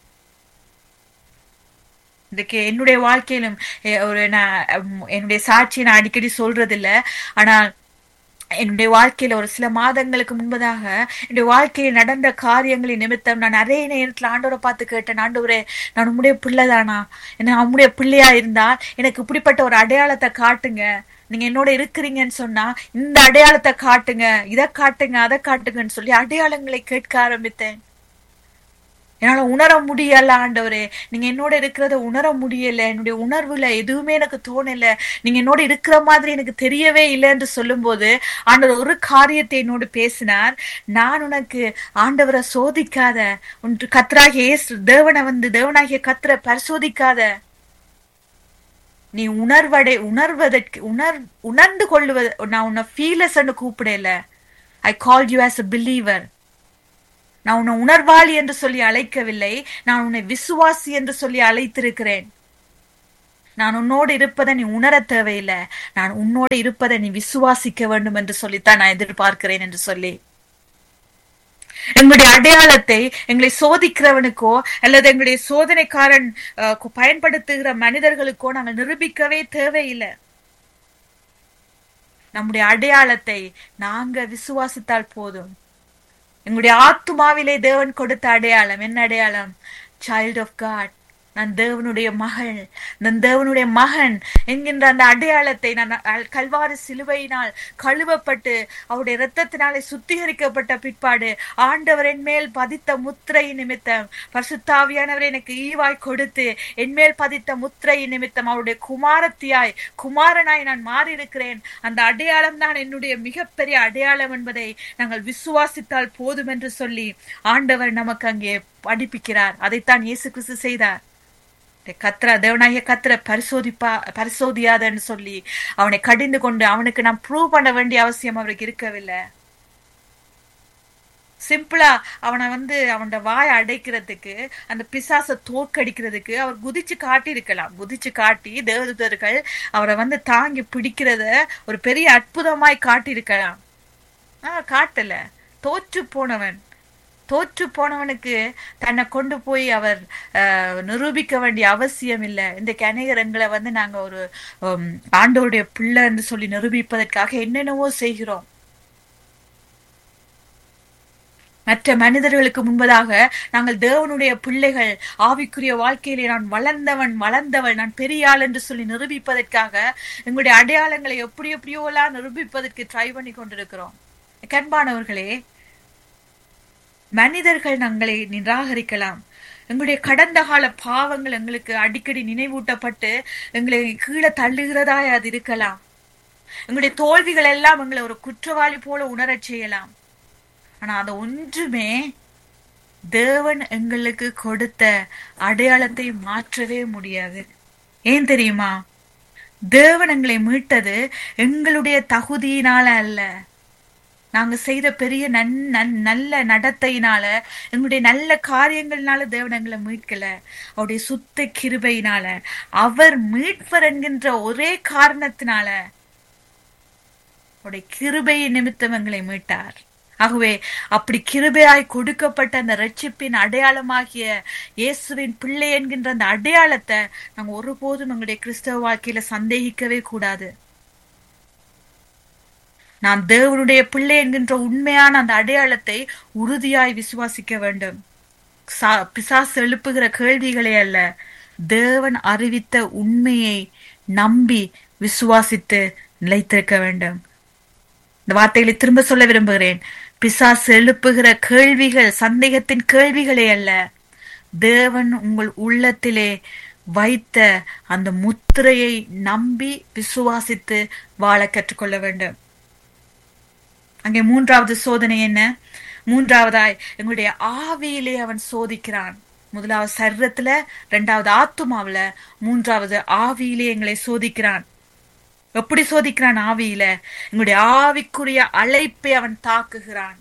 இதுக்கு என்னுடைய வாழ்க்கையிலும் எ- ஒரு நான் உம், என்னுடைய சாட்சியை நான் அடிக்கடி சொல்றதில்ல ஆனால் என்னுடைய வாழ்க்கையில ஒரு சில மாதங்களுக்கு முன்பதாக என்னுடைய வாழ்க்கையில் நடந்த காரியங்களின் நிமித்தம் நான் நிறைய நேரத்துல ஆண்டவரை பார்த்து கேட்டேன் ஆண்டவரே நான் உம்முடைய பிள்ளைதானா என்ன உம்முடைய பிள்ளையா இருந்தா எனக்கு இப்படிப்பட்ட ஒரு அடையாளத்தை காட்டுங்க நீங்க என்னோட இருக்கிறீங்கன்னு சொன்னா இந்த அடையாளத்தை காட்டுங்க இதை காட்டுங்க அதை காட்டுங்கன்னு சொல்லி அடையாளங்களை கேட்க ஆரம்பித்தேன் என்னால உணர முடியல ஆண்டவரே நீங்க என்னோட இருக்கிறத உணர முடியல என்னுடைய உணர்வுல எதுவுமே எனக்கு தோணல நீங்க என்னோட இருக்கிற மாதிரி எனக்கு தெரியவே இல்லை என்று சொல்லும்போது ஆண்டவர் ஒரு காரியத்தை என்னோடு பேசினார் நான் உனக்கு ஆண்டவரை சோதிக்காத உன் கத்தராகிய இயேசு தேவனை வந்து தேவனாகிய கத்தரை பரிசோதிக்காத நீ உணர்வடை உணர்வதற்கு உணர் உணர்ந்து கொள்ளுவது நான் உன்னை ஃபீலஸ் கூப்பிடல I call you as a believer நான் உன்னை உணர்வாளி என்று சொல்லி அழைக்கவில்லை நான் உன்னை விசுவாசி என்று சொல்லி அழைத்திருக்கிறேன் நான் உன்னோடு இருப்பதை நீ உணர தேவையில்லை நான் உன்னோடு இருப்பதை நீ விசுவாசிக்க வேண்டும் என்று சொல்லித்தான் நான் எதிர்பார்க்கிறேன் என்று சொல்லி எங்களுடைய அடையாளத்தை எங்களை சோதிக்கிறவனுக்கோ அல்லது எங்களுடைய சோதனைக்காரன் அஹ், கு- பயன்படுத்துகிற மனிதர்களுக்கோ நாங்கள் நிரூபிக்கவே தேவையில்லை நம்முடைய அடையாளத்தை நாங்க விசுவாசித்தால் போதும் எங்களுடைய ஆத்துமாவிலே தேவன் கொடுத்த அடையாளம் என்ன அடையாளம் சைல்ட் ஆஃப் காட் நான் தேவனுடைய மகள் நான் தேவனுடைய மகன் என்கின்ற அந்த அடையாளத்தை நான் அல்- கல்வாரி சிலுவையினால் கழுவப்பட்டு அவருடைய இரத்தத்தினாலே சுத்திகரிக்கப்பட்ட பிற்பாடு ஆண்டவர் என் மேல் பதித்த முத்திரை நிமித்தம் பரிசுத்தாவியானவர் எனக்கு ஈவாய் கொடுத்து என் மேல் பதித்த முத்திரை நிமித்தம் அவருடைய குமாரத்தியாய் குமாரனாய் நான் மாறியிருக்கிறேன் அந்த அடையாளம் தான் என்னுடைய மிகப்பெரிய அடையாளம் என்பதை நாங்கள் விசுவாசித்தால் போதும் என்று சொல்லி ஆண்டவர் நமக்கு அங்கே படிப்பிக்கிறார் அதைத்தான் இயேசு கிறிஸ்து செய்தார் கத்திர தேவனாகிய கத்திர பரிசோதிப்பா பரிசோதியாதன்னு சொல்லி அவனை கடிந்து கொண்டு அவனுக்கு நான் ப்ரூவ் பண்ண வேண்டிய அவசியம் அவருக்கு இருக்கவில்லை சிம்பிளா அவனை வந்து அவனோட வாயை அடைக்கிறதுக்கு அந்த பிசாசை தோற்கடிக்கிறதுக்கு அவர் குதிச்சு காட்டி இருக்கலாம் குதிச்சு காட்டி தேவதூதர்கள் அவரை வந்து தாங்கி பிடிக்கிறத ஒரு பெரிய அற்புதமாய் காட்டியிருக்கலாம் ஆஹ் காட்டல தோற்று போனவன் தோற்று போனவனுக்கு தன்னை கொண்டு போய் அவர் ஆஹ், நிரூபிக்க வேண்டிய அவசியம் இல்லை இந்த அநேகர் எங்களை வந்து நாங்க ஒரு உம், ஆண்டவருடைய பிள்ளைன்னு சொல்லி நிரூபிப்பதற்காக என்னென்னவோ செய்கிறோம் மற்ற மனிதர்களுக்கு முன்பதாக நாங்கள் தேவனுடைய பிள்ளைகள் ஆவிக்குரிய வாழ்க்கையிலே நான் வளர்ந்தவன் வளர்ந்தவள் நான் பெரிய ஆள் என்று சொல்லி நிரூபிப்பதற்காக எங்களுடைய அடையாளங்களை எப்படி எப்படியோ எல்லாம் நிரூபிப்பதற்கு ட்ரை பண்ணி கொண்டிருக்கிறோம் கண்பானவர்களே மனிதர்கள் நாங்களை நிராகரிக்கலாம் எங்களுடைய கடந்த கால பாவங்கள் எங்களுக்கு அடிக்கடி நினைவூட்டப்பட்டு எங்களை கீழே தள்ளுகிறதாய் அது இருக்கலாம் எங்களுடைய தோல்விகள் எல்லாம் எங்களை ஒரு குற்றவாளி போல உணரச் செய்யலாம் ஆனா அது ஒன்றுமே தேவன் எங்களுக்கு கொடுத்த அடையாளத்தை மாற்றவே முடியாது ஏன் தெரியுமா தேவன் எங்களை மீட்டது எங்களுடைய தகுதியினால அல்ல நாங்க செய்த பெரிய நன் நன்- நல்ல நடத்தையினால எங்களுடைய நல்ல காரியங்கள்னால தேவன் எங்களை மீட்கல அவருடைய சுத்த கிருபையினால அவர் மீட்பர் என்கின்ற ஒரே காரணத்தினால அவருடைய கிருபை நிமித்தம் எங்களை மீட்டார் ஆகவே அப்படி கிருபையாய் கொடுக்கப்பட்ட அந்த ரட்சிப்பின் அடையாளமாகிய இயேசுவின் பிள்ளை என்கின்ற அந்த அடையாளத்தை நாங்க ஒருபோதும் எங்களுடைய கிறிஸ்தவ வாழ்க்கையில சந்தேகிக்கவே கூடாது நாம் தேவனுடைய பிள்ளை என்கின்ற உண்மையான அந்த அடையாளத்தை உறுதியாய் விசுவாசிக்க வேண்டும் சா- பிசாசு எழுப்புகிற கேள்விகளே அல்ல தேவன் அறிவித்த உண்மையை நம்பி விசுவாசித்து நிலைத்திருக்க வேண்டும் இந்த வார்த்தைகளை திரும்ப சொல்ல விரும்புகிறேன் பிசாசு எழுப்புகிற கேள்விகள் சந்தேகத்தின் கேள்விகளே அல்ல தேவன் உங்கள் உள்ளத்திலே வைத்த அந்த முத்திரையை நம்பி விசுவாசித்து வாழ கற்றுக்கொள்ள வேண்டும் அங்கே மூன்றாவது சோதனை என்ன மூன்றாவதாய் எங்களுடைய ஆவியிலே அவன் சோதிக்கிறான் முதலாவது சரீரத்துல ரெண்டாவது ஆத்துமாவுல மூன்றாவது ஆவியிலே எங்களை சோதிக்கிறான் எப்படி சோதிக்கிறான் ஆவியில எங்களுடைய ஆவிக்குரிய அழைப்பை அவன் தாக்குகிறான்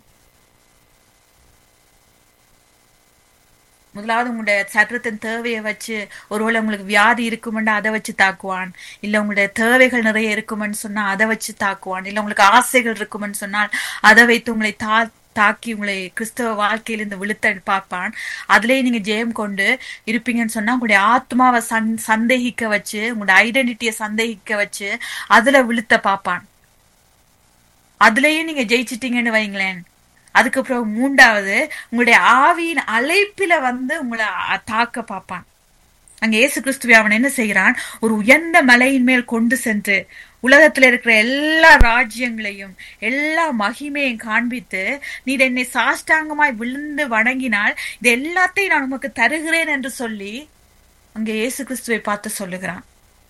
முதலாவது உங்களுடைய சட்டத்தின் தேவையை வச்சு ஒருவேளை உங்களுக்கு வியாதி இருக்குமென்னு அதை வச்சு தாக்குவான் இல்ல உங்களுடைய தேவைகள் நிறைய இருக்குமென்னு சொன்னா அதை வச்சு தாக்குவான் இல்ல உங்களுக்கு ஆசைகள் இருக்குமென்னு சொன்னால் அதை வைத்து உங்களை தா தாக்கி உங்களை கிறிஸ்தவ வாழ்க்கையிலிருந்து விழுத்த பார்ப்பான் அதுலயே நீங்க ஜெயம் கொண்டு இருப்பீங்கன்னு சொன்னா உங்களுடைய ஆத்மாவை சந் சந்தேகிக்க வச்சு உங்களுடைய ஐடென்டிட்டியை சந்தேகிக்க வச்சு அதுல விழுத்த பார்ப்பான் அதுலயும் நீங்க ஜெயிச்சிட்டீங்கன்னு வைங்களேன் அதுக்கப்புறம் மூன்றாவது உங்களுடைய ஆவியின் அழைப்பில வந்து உங்களை அ- தாக்க பார்ப்பான் அங்க இயேசு கிறிஸ்துவை அவன் என்ன செய்கிறான் ஒரு உயர்ந்த மலையின் மேல் கொண்டு சென்று உலகத்துல இருக்கிற எல்லா ராஜ்யங்களையும் எல்லா மகிமையும் காண்பித்து நீர் என்னை சாஷ்டாங்கமாய் விழுந்து வணங்கினால் இது எல்லாத்தையும் நான் உமக்கு தருகிறேன் என்று சொல்லி அங்க இயேசு கிறிஸ்துவை பார்த்து சொல்லுகிறான்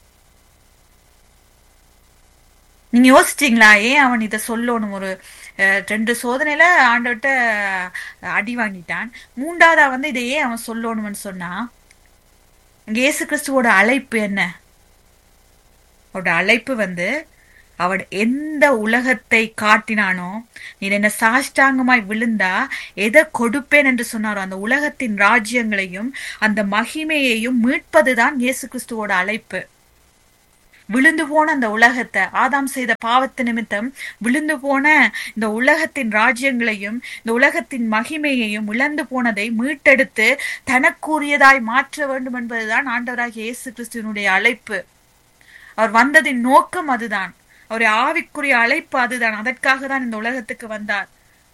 நீங்க யோசிச்சீங்களா ஏன் அவன் இதை சொல்லணும் ஒரு அஹ், ரெண்டு சோதனையில ஆண்டவர்கிட்ட அடி வாங்கிட்டான் மூன்றாவதா வந்து இதை ஏன் அவன் சொல்லணும்னு சொன்னா இங்க இயேசு கிறிஸ்துவோட அழைப்பு என்ன அவரோட அழைப்பு வந்து அவன் எந்த உலகத்தை காட்டினானோ நீ என்ன சாஷ்டாங்கமாய் விழுந்தா எதை கொடுப்பேன் என்று சொன்னாரோ அந்த உலகத்தின் ராஜ்யங்களையும் அந்த மகிமையையும் மீட்பதுதான் இயேசு கிறிஸ்துவோட அழைப்பு விழுந்து போன அந்த உலகத்தை ஆதாம் செய்த பாவத்து நிமித்தம் விழுந்து போன இந்த உலகத்தின் ராஜ்யங்களையும் இந்த உலகத்தின் மகிமையையும் இழந்து போனதை மீட்டெடுத்து தனக்குரியதாய் மாற்ற வேண்டும் என்பதுதான் ஆண்டவராகிய இயேசு கிறிஸ்துவனுடைய அழைப்பு அவர் வந்ததின் நோக்கம் அதுதான் அவருடைய ஆவிக்குரிய அழைப்பு அதுதான் அதற்காக தான் இந்த உலகத்துக்கு வந்தார்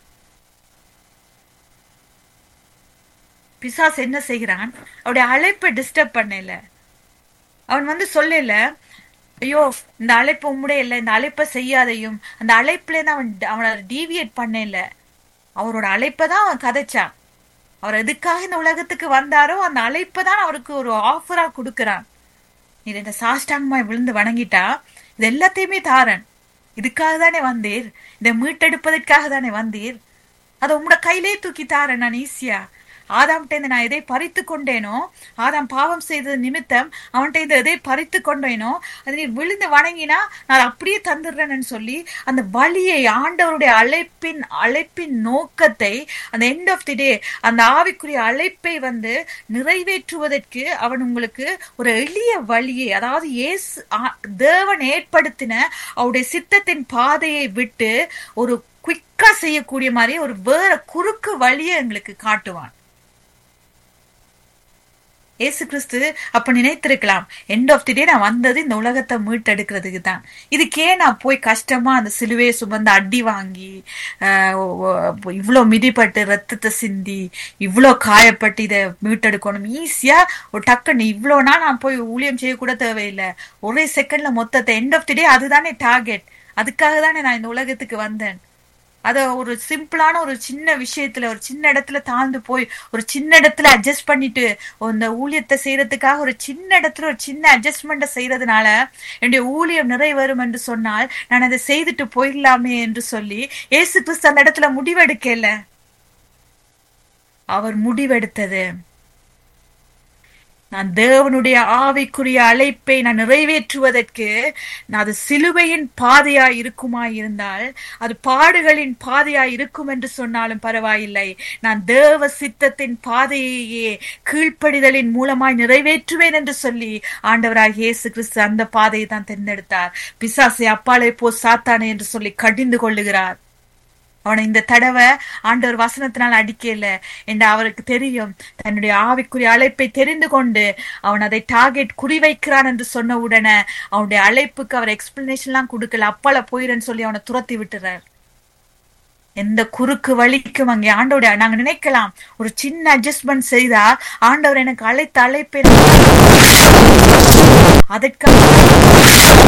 பிசாஸ் என்ன செய்கிறான் அவருடைய அழைப்பை டிஸ்டர்ப் பண்ணல அவன் வந்து சொல்லல ஐயோ இந்த அழைப்பு உம்முடைய இல்லை இந்த அழைப்பை செய்யாதையும் அந்த அழைப்புல இருந்து அவன் அவனை டீவியேட் பண்ணல அவரோட அழைப்பை தான் அவன் கதைச்சான் அவர் எதுக்காக இந்த உலகத்துக்கு வந்தாரோ அந்த அழைப்பை தான் அவருக்கு ஒரு ஆஃபரா கொடுக்கறான் நீர் இந்த சாஷ்டாங்கமாய் விழுந்து வணங்கிட்டா இது எல்லாத்தையுமே தாரன் இதுக்காக தானே வந்தீர் இதை மீட்டெடுப்பதற்காக தானே வந்தீர் அதை உங்களோட கையிலே தூக்கி தாரேன் நான் ஈஸியா ஆதாம்கிட்ட இருந்து நான் எதை பறித்து கொண்டேனோ ஆதாம் பாவம் செய்தது நிமித்தம் அவன்கிட்ட இருந்து எதை பறித்து கொண்டேனோ அதை நீ விழுந்து வணங்கினா நான் அப்படியே தந்துடுறேன்னு சொல்லி அந்த வழியை ஆண்டவருடைய அழைப்பின் அழைப்பின் நோக்கத்தை அந்த எண்ட் ஆஃப் தி டே அந்த ஆவிக்குரிய அழைப்பை வந்து நிறைவேற்றுவதற்கு அவன் உங்களுக்கு ஒரு எளிய வழியை அதாவது இயேசு ஆ- தேவன் ஏற்படுத்தின அவருடைய சித்தத்தின் பாதையை விட்டு ஒரு குயிக்கா செய்யக்கூடிய மாதிரி ஒரு வேற குறுக்கு வழியை எங்களுக்கு காட்டுவான் இயேசு கிறிஸ்து அப்ப நினைத்திருக்கலாம் எண்ட் ஆஃப் தி டே நான் வந்தது இந்த உலகத்தை மீட்டெடுக்கிறதுக்கு தான் இதுக்கே நான் போய் கஷ்டமா அந்த சிலுவையை சுமந்து அடி வாங்கி ஆஹ் ஒ- ஒ- இவ்வளோ மிதிப்பட்டு ரத்தத்தை சிந்தி இவ்வளோ காயப்பட்டு இதை மீட்டெடுக்கணும் ஈஸியா ஒரு டக்குன்னு இவ்வளோனா நான் போய் ஊழியம் செய்யக்கூட தேவையில்லை ஒரே செகண்ட்ல மொத்தத்தை எண்ட் ஆஃப் தி டே அதுதானே டார்கெட் அதுக்காக தானே நான் இந்த உலகத்துக்கு வந்தேன் அத ஒரு சிம்பிளான ஒரு சின்ன விஷயத்துல ஒரு சின்ன இடத்துல தாழ்ந்து போய் ஒரு சின்ன இடத்துல அட்ஜஸ்ட் பண்ணிட்டு அந்த ஊழியத்தை செய்யறதுக்காக ஒரு சின்ன இடத்துல ஒரு சின்ன அட்ஜஸ்ட்மெண்ட்டை செய்யறதுனால என்னுடைய ஊழியம் நிறைவேறும் என்று சொன்னால் நான் அதை செய்துட்டு போயிடலாமே என்று சொல்லி ஏசு கிறிஸ்து அந்த இடத்துல முடிவெடுக்கல அவர் முடிவெடுத்தது நான் தேவனுடைய ஆவிக்குரிய அழைப்பை நான் நிறைவேற்றுவதற்கு நான் அது சிலுவையின் பாதையா இருக்குமா இருந்தால் அது பாடுகளின் பாதையா இருக்கும் என்று சொன்னாலும் பரவாயில்லை நான் தேவ சித்தத்தின் பாதையையே கீழ்ப்படிதலின் மூலமாய் நிறைவேற்றுவேன் என்று சொல்லி ஆண்டவராக இயேசு கிறிஸ்து அந்த பாதையை தான் தேர்ந்தெடுத்தார் பிசாசை அப்பாலே போ சாத்தானே என்று சொல்லி கடிந்து கொள்ளுகிறார் அவனை இந்த தடவை ஆண்டவர் வசனத்தினால் அடிக்கல என்று அவருக்கு தெரியும் தன்னுடைய ஆவிக்குரிய அழைப்பை தெரிந்து கொண்டு அவன் அதை டார்கெட் குறிவைக்கிறான் என்று சொன்ன உடனே அவனுடைய அழைப்புக்கு அவர் எக்ஸ்பிளனேஷன் எல்லாம் கொடுக்கல அப்பால போயிரன்னு சொல்லி அவனை துரத்தி விட்டுறார் எந்த குறுக்கு வழிக்கும் அங்கே ஆண்டோட நாங்க நினைக்கலாம் ஒரு சின்ன அட்ஜஸ்ட்மெண்ட் செய்தா ஆண்டவர் எனக்கு அழைத்த அழைப்பை அதற்காக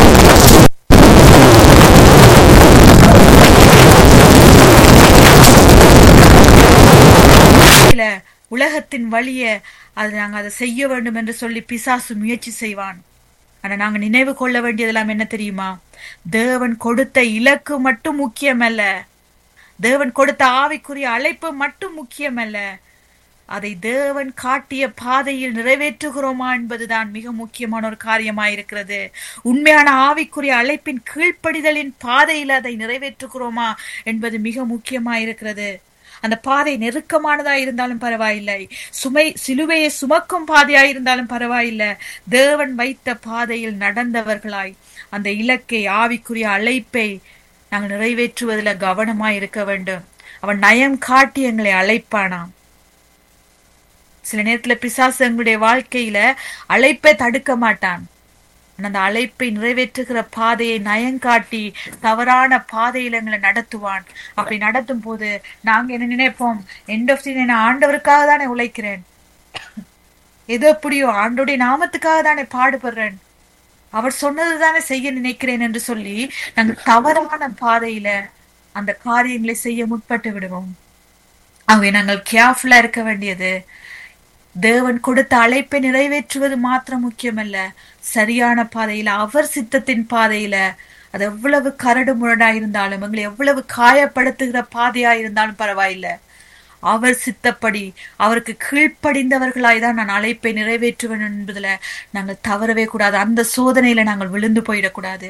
வழியில, உலகத்தின் வழிய அது நாங்க அதை செய்ய வேண்டும் என்று சொல்லி பிசாசு முயற்சி செய்வான் ஆனா நாங்க நினைவு கொள்ள வேண்டியதெல்லாம் என்ன தெரியுமா தேவன் கொடுத்த இலக்கு மட்டும் முக்கியமல்ல தேவன் கொடுத்த ஆவிக்குரிய அழைப்பு மட்டும் முக்கியமல்ல அதை தேவன் காட்டிய பாதையில் நிறைவேற்றுகிறோமா என்பதுதான் மிக முக்கியமான ஒரு காரியமாயிருக்கிறது உண்மையான ஆவிக்குரிய அழைப்பின் கீழ்ப்படிதலின் பாதையில் அதை நிறைவேற்றுகிறோமா என்பது மிக முக்கியமாயிருக்கிறது அந்த பாதை நெருக்கமானதா இருந்தாலும் பரவாயில்லை சுமை சிலுவையை சுமக்கும் பாதையா இருந்தாலும் பரவாயில்லை தேவன் வைத்த பாதையில் நடந்தவர்களாய் அந்த இலக்கை ஆவிக்குரிய அழைப்பை நாங்கள் நிறைவேற்றுவதில் கவனமாய் இருக்க வேண்டும் அவன் நயம் காட்டி எங்களை அழைப்பானாம் சில நேரத்துல பிசாசு எங்களுடைய வாழ்க்கையில அழைப்பை தடுக்க மாட்டான் ஆனா அந்த அழைப்பை நிறைவேற்றுகிற பாதையை நயங்காட்டி தவறான பாதையில எங்களை நடத்துவான் அப்படி நடத்தும் போது நாங்க என்ன நினைப்போம் எண்ட் ஆஃப் தி நான் ஆண்டவருக்காக தானே உழைக்கிறேன் எது எப்படியோ ஆண்டோடைய நாமத்துக்காக தானே பாடுபடுறேன் அவர் சொன்னது தானே செய்ய நினைக்கிறேன் என்று சொல்லி நாங்கள் தவறான பாதையில அந்த காரியங்களை செய்ய முற்பட்டு விடுவோம் ஆகவே நாங்கள் கேர்ஃபுல்லா இருக்க வேண்டியது தேவன் கொடுத்த அழைப்பை நிறைவேற்றுவது மாத்திரம் முக்கியமல்ல சரியான பாதையில அவர் சித்தத்தின் பாதையில அது எவ்வளவு கரடு முரடா இருந்தாலும் எங்களை எவ்வளவு காயப்படுத்துகிற பாதையா இருந்தாலும் பரவாயில்லை அவர் சித்தப்படி அவருக்கு கீழ்ப்படிந்தவர்களாய் தான் நான் அழைப்பை நிறைவேற்றுவேன் என்பதுல நாங்கள் தவறவே கூடாது அந்த சோதனையில நாங்கள் விழுந்து போயிடக்கூடாது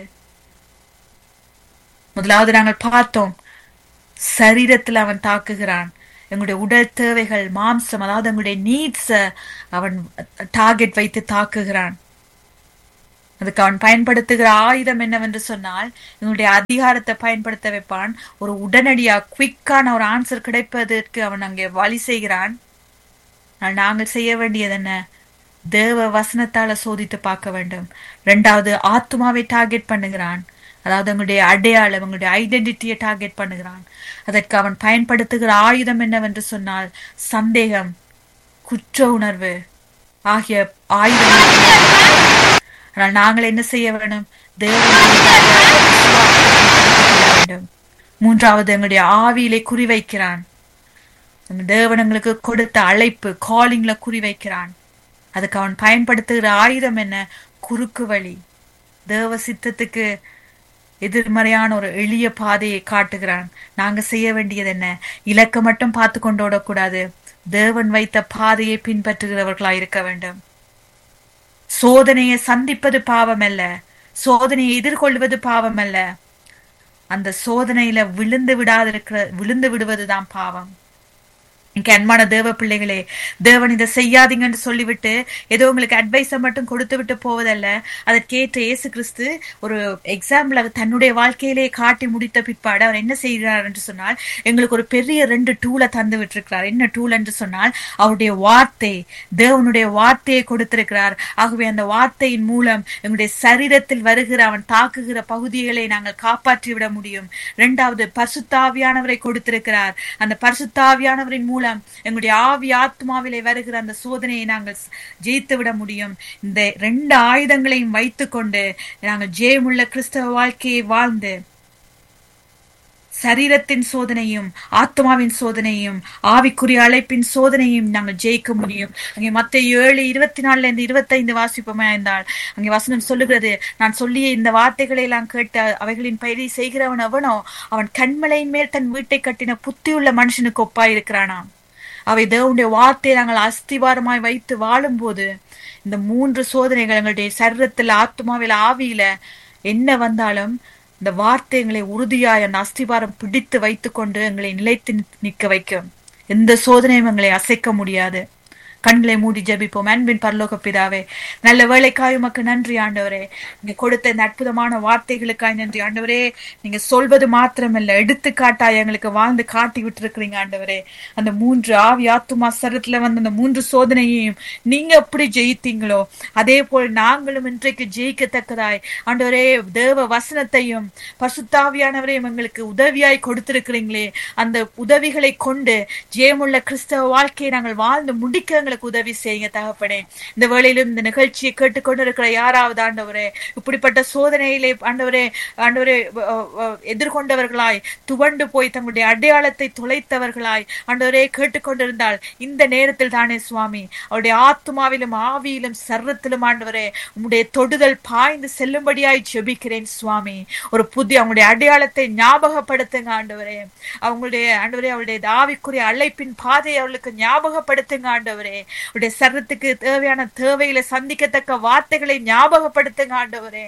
முதலாவது நாங்கள் பார்த்தோம் சரீரத்தில் அவன் தாக்குகிறான் எங்களுடைய உடல் தேவைகள் மாம்சம் அதாவது எங்களுடைய நீட்ஸ அவன் டார்கெட் வைத்து தாக்குகிறான் அதுக்கு அவன் பயன்படுத்துகிற ஆயுதம் என்னவென்று சொன்னால் எங்களுடைய அதிகாரத்தை பயன்படுத்த வைப்பான் ஒரு உடனடியா குவிக்கான ஒரு ஆன்சர் கிடைப்பதற்கு அவன் அங்கே வழி செய்கிறான் ஆனால் நாங்கள் செய்ய வேண்டியது என்ன தேவ வசனத்தால சோதித்து பார்க்க வேண்டும் ரெண்டாவது ஆத்மாவை டார்கெட் பண்ணுகிறான் அதாவது அவங்களுடைய அடையாளம் அவங்களுடைய ஐடென்டிட்டியை டார்கெட் பண்ணுகிறான் அதற்கு அவன் பயன்படுத்துகிற ஆயுதம் என்னவென்று சொன்னால் சந்தேகம் குற்ற உணர்வு ஆகிய ஆயுதங்கள் ஆனால் நாங்கள் என்ன செய்ய வேண்டும் வேண்டும் மூன்றாவது எங்களுடைய ஆவியிலே குறிவைக்கிறான் தேவன் எங்களுக்கு கொடுத்த அழைப்பு காலிங்ல குறிவைக்கிறான் அதுக்கு அவன் பயன்படுத்துகிற ஆயுதம் என்ன குறுக்கு வழி தேவ சித்தத்துக்கு எதிர்மறையான ஒரு எளிய பாதையை காட்டுகிறான் நாங்க செய்ய வேண்டியது என்ன இலக்க மட்டும் பார்த்து கொண்டு ஓடக்கூடாது தேவன் வைத்த பாதையை பின்பற்றுகிறவர்களா இருக்க வேண்டும் சோதனையை சந்திப்பது பாவம் அல்ல சோதனையை எதிர்கொள்வது பாவம் அல்ல அந்த சோதனையில விழுந்து விடாதிருக்கிற விழுந்து விடுவதுதான் பாவம் இங்க அன்பான தேவ பிள்ளைகளே தேவன் இதை செய்யாதீங்கன்னு சொல்லிவிட்டு ஏதோ உங்களுக்கு அட்வைஸை மட்டும் கொடுத்து விட்டு போவதல்ல அதற்கேற்ற இயேசு கிறிஸ்து ஒரு எக்ஸாம்பிள் தன்னுடைய வாழ்க்கையிலே காட்டி முடித்த பிற்பாடு அவர் என்ன செய்கிறார் என்று சொன்னால் எங்களுக்கு ஒரு பெரிய ரெண்டு டூலை தந்து விட்டிருக்கிறார் என்ன டூல் என்று சொன்னால் அவருடைய வார்த்தை தேவனுடைய வார்த்தையை கொடுத்திருக்கிறார் ஆகவே அந்த வார்த்தையின் மூலம் எங்களுடைய சரீரத்தில் வருகிற அவன் தாக்குகிற பகுதிகளை நாங்கள் காப்பாற்றி விட முடியும் இரண்டாவது பரிசுத்தாவியானவரை கொடுத்திருக்கிறார் அந்த பரிசுத்தாவியானவரின் மூலம் மூலம் எங்களுடைய ஆவி ஆத்மாவிலே வருகிற அந்த சோதனையை நாங்கள் ஜெயித்து விட முடியும் இந்த ரெண்டு ஆயுதங்களையும் வைத்துக்கொண்டு நாங்கள் ஜெயமுள்ள கிறிஸ்தவ வாழ்க்கையை வாழ்ந்து சரீரத்தின் சோதனையும் ஆத்மாவின் சோதனையும் ஆவிக்குரிய அழைப்பின் சோதனையும் நாங்கள் ஜெயிக்க முடியும் அங்கே மத்த ஏழு இருபத்தி நாலுல இருந்து இருபத்தைந்து வாசிப்போமா இருந்தால் அங்கே வசனம் சொல்லுகிறது நான் சொல்லிய இந்த வார்த்தைகளை எல்லாம் கேட்டு அவைகளின் பயிரை செய்கிறவன் அவனோ அவன் கண்மலையின் மேல் தன் வீட்டை கட்டின புத்தியுள்ள மனுஷனுக்கு ஒப்பாயிருக்கிறானாம் அவை தேவனுடைய வார்த்தையை நாங்கள் அஸ்திவாரமாய் வைத்து வாழும்போது இந்த மூன்று சோதனைகள் எங்களுடைய சரீரத்தில் ஆத்மாவில் ஆவியில என்ன வந்தாலும் இந்த வார்த்தை எங்களை உறுதியாய் அந்த அஸ்திவாரம் பிடித்து வைத்துக்கொண்டு எங்களை நிலைத்து நிற்க வைக்கும் எந்த சோதனையும் எங்களை அசைக்க முடியாது கண்களை மூடி ஜெபிப்போம் அன்பின் பரலோக பிதாவே நல்ல வேலைக்காய் உமக்கு நன்றி ஆண்டவரே நீங்க கொடுத்த இந்த அற்புதமான வார்த்தைகளுக்காய் நன்றி ஆண்டவரே நீங்க சொல்வது மாத்திரமல்ல எடுத்துக்காட்டாய் எங்களுக்கு வாழ்ந்து காட்டி விட்டுருக்கிறீங்க ஆண்டவரே அந்த மூன்று ஆவி ஆத்துமா சரத்துல வந்து அந்த மூன்று சோதனையையும் நீங்க எப்படி ஜெயித்தீங்களோ அதே போல் நாங்களும் இன்றைக்கு ஜெயிக்கத்தக்கதாய் ஆண்டவரே தேவ வசனத்தையும் பசுத்தாவியானவரையும் எங்களுக்கு உதவியாய் கொடுத்திருக்கிறீங்களே அந்த உதவிகளை கொண்டு ஜெயமுள்ள கிறிஸ்தவ வாழ்க்கையை நாங்கள் வாழ்ந்து முடிக்க எங்களுக்கு உதவி செய்யுங்க தகப்பனே இந்த வேளையிலும் இந்த நிகழ்ச்சியை கேட்டுக்கொண்டு இருக்கிற யாராவது ஆண்டவரே இப்படிப்பட்ட சோதனையிலே ஆண்டவரே ஆண்டவரே அஹ், அஹ், எதிர்கொண்டவர்களாய் துவண்டு போய் தங்களுடைய அடையாளத்தை தொலைத்தவர்களாய் ஆண்டவரே கேட்டுக்கொண்டிருந்தால் இந்த நேரத்தில் தானே சுவாமி அவருடைய ஆத்மாவிலும் ஆவியிலும் சர்வத்திலும் ஆண்டவரே உம்முடைய தொடுதல் பாய்ந்து செல்லும்படியாய் ஜெபிக்கிறேன் சுவாமி ஒரு புதிய அவங்களுடைய அடையாளத்தை ஞாபகப்படுத்துங்க ஆண்டவரே அவங்களுடைய ஆண்டவரே அவருடைய ஆவிக்குரிய அழைப்பின் பாதையை அவர்களுக்கு ஞாபகப்படுத்துங்க ஆண்டவரே அவருடைய சரத்துக்கு தேவையான தேவைகளை சந்திக்கத்தக்க வார்த்தைகளை ஞாபகப்படுத்துங்க ஆண்டவரே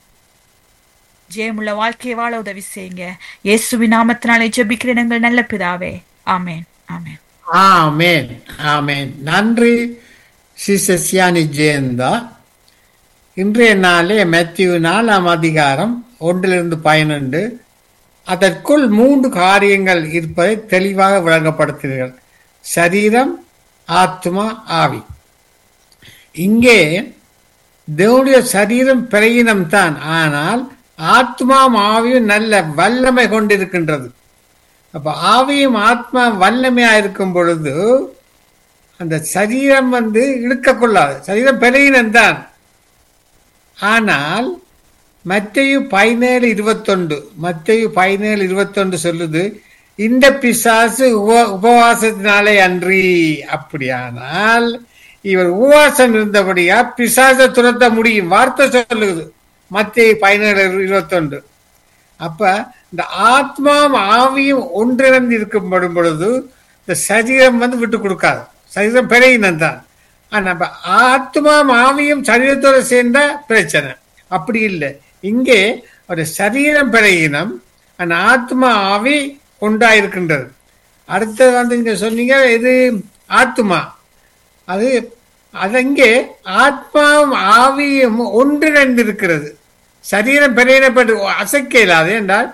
ஜெயமுள்ள வாழ்க்கையை வாழ உதவி செய்யுங்க இயேசுவின் நாமத்தினாலே ஜெபிக்கிறேன் எங்கள் நல்ல பிதாவே ஆமென் ஆமென் ஆமேன் ஆமேன் நன்றி சிசசியானி ஜெயந்தா இன்றைய நாளே மேத்யூ நாலாம் அதிகாரம் ஒன்றிலிருந்து பதினொன்று அதற்குள் மூன்று காரியங்கள் இருப்பதை தெளிவாக விளங்கப்படுத்துகிறீர்கள் சரீரம் ஆத்மா ஆவி இங்கே தேவனுடைய சரீரம் பிரயினம் தான் ஆனால் ஆத்மாவும் ஆவியும் நல்ல வல்லமை கொண்டிருக்கின்றது அப்ப ஆவியும் ஆத்மா வல்லமையா இருக்கும் பொழுது அந்த சரீரம் வந்து இழுக்கக்கொள்ளாது சரீரம் பெருகினம் தான் ஆனால் மத்தையு பதினேழு இருபத்தொண்டு மத்தையு பதினேழு இருபத்தொண்டு சொல்லுது இந்த பிசாசு உப உபவாசத்தினாலே அன்றி அப்படியானால் இவர் உபவாசம் இருந்தபடியா பிசாசை துரத்த முடியும் வார்த்தை சொல்லுது மத்திய பதினேழு இருபத்தொன்று அப்ப இந்த ஆத்மாவும் ஆவியும் ஒன்றிணைந்து இருக்கும்படும் பொழுது இந்த சரீரம் வந்து விட்டு கொடுக்காது சரீரம் பிழையினம் தான் ஆனா அப்ப ஆத்மாவும் ஆவியும் சரீரத்தோட சேர்ந்தா பிரச்சனை அப்படி இல்லை இங்கே ஒரு சரீரம் பிழையினம் அந்த ஆத்மா ஆவி உண்டாயிருக்கின்றது அடுத்தது வந்து இங்க சொன்னீங்க இது ஆத்மா அது அதங்கே ஆத்மாவும் ஆவியும் ஒன்றிணைந்து இருக்கிறது சரீரம் பெரியப்பட்டு அசைக்க இல்லாது என்றால்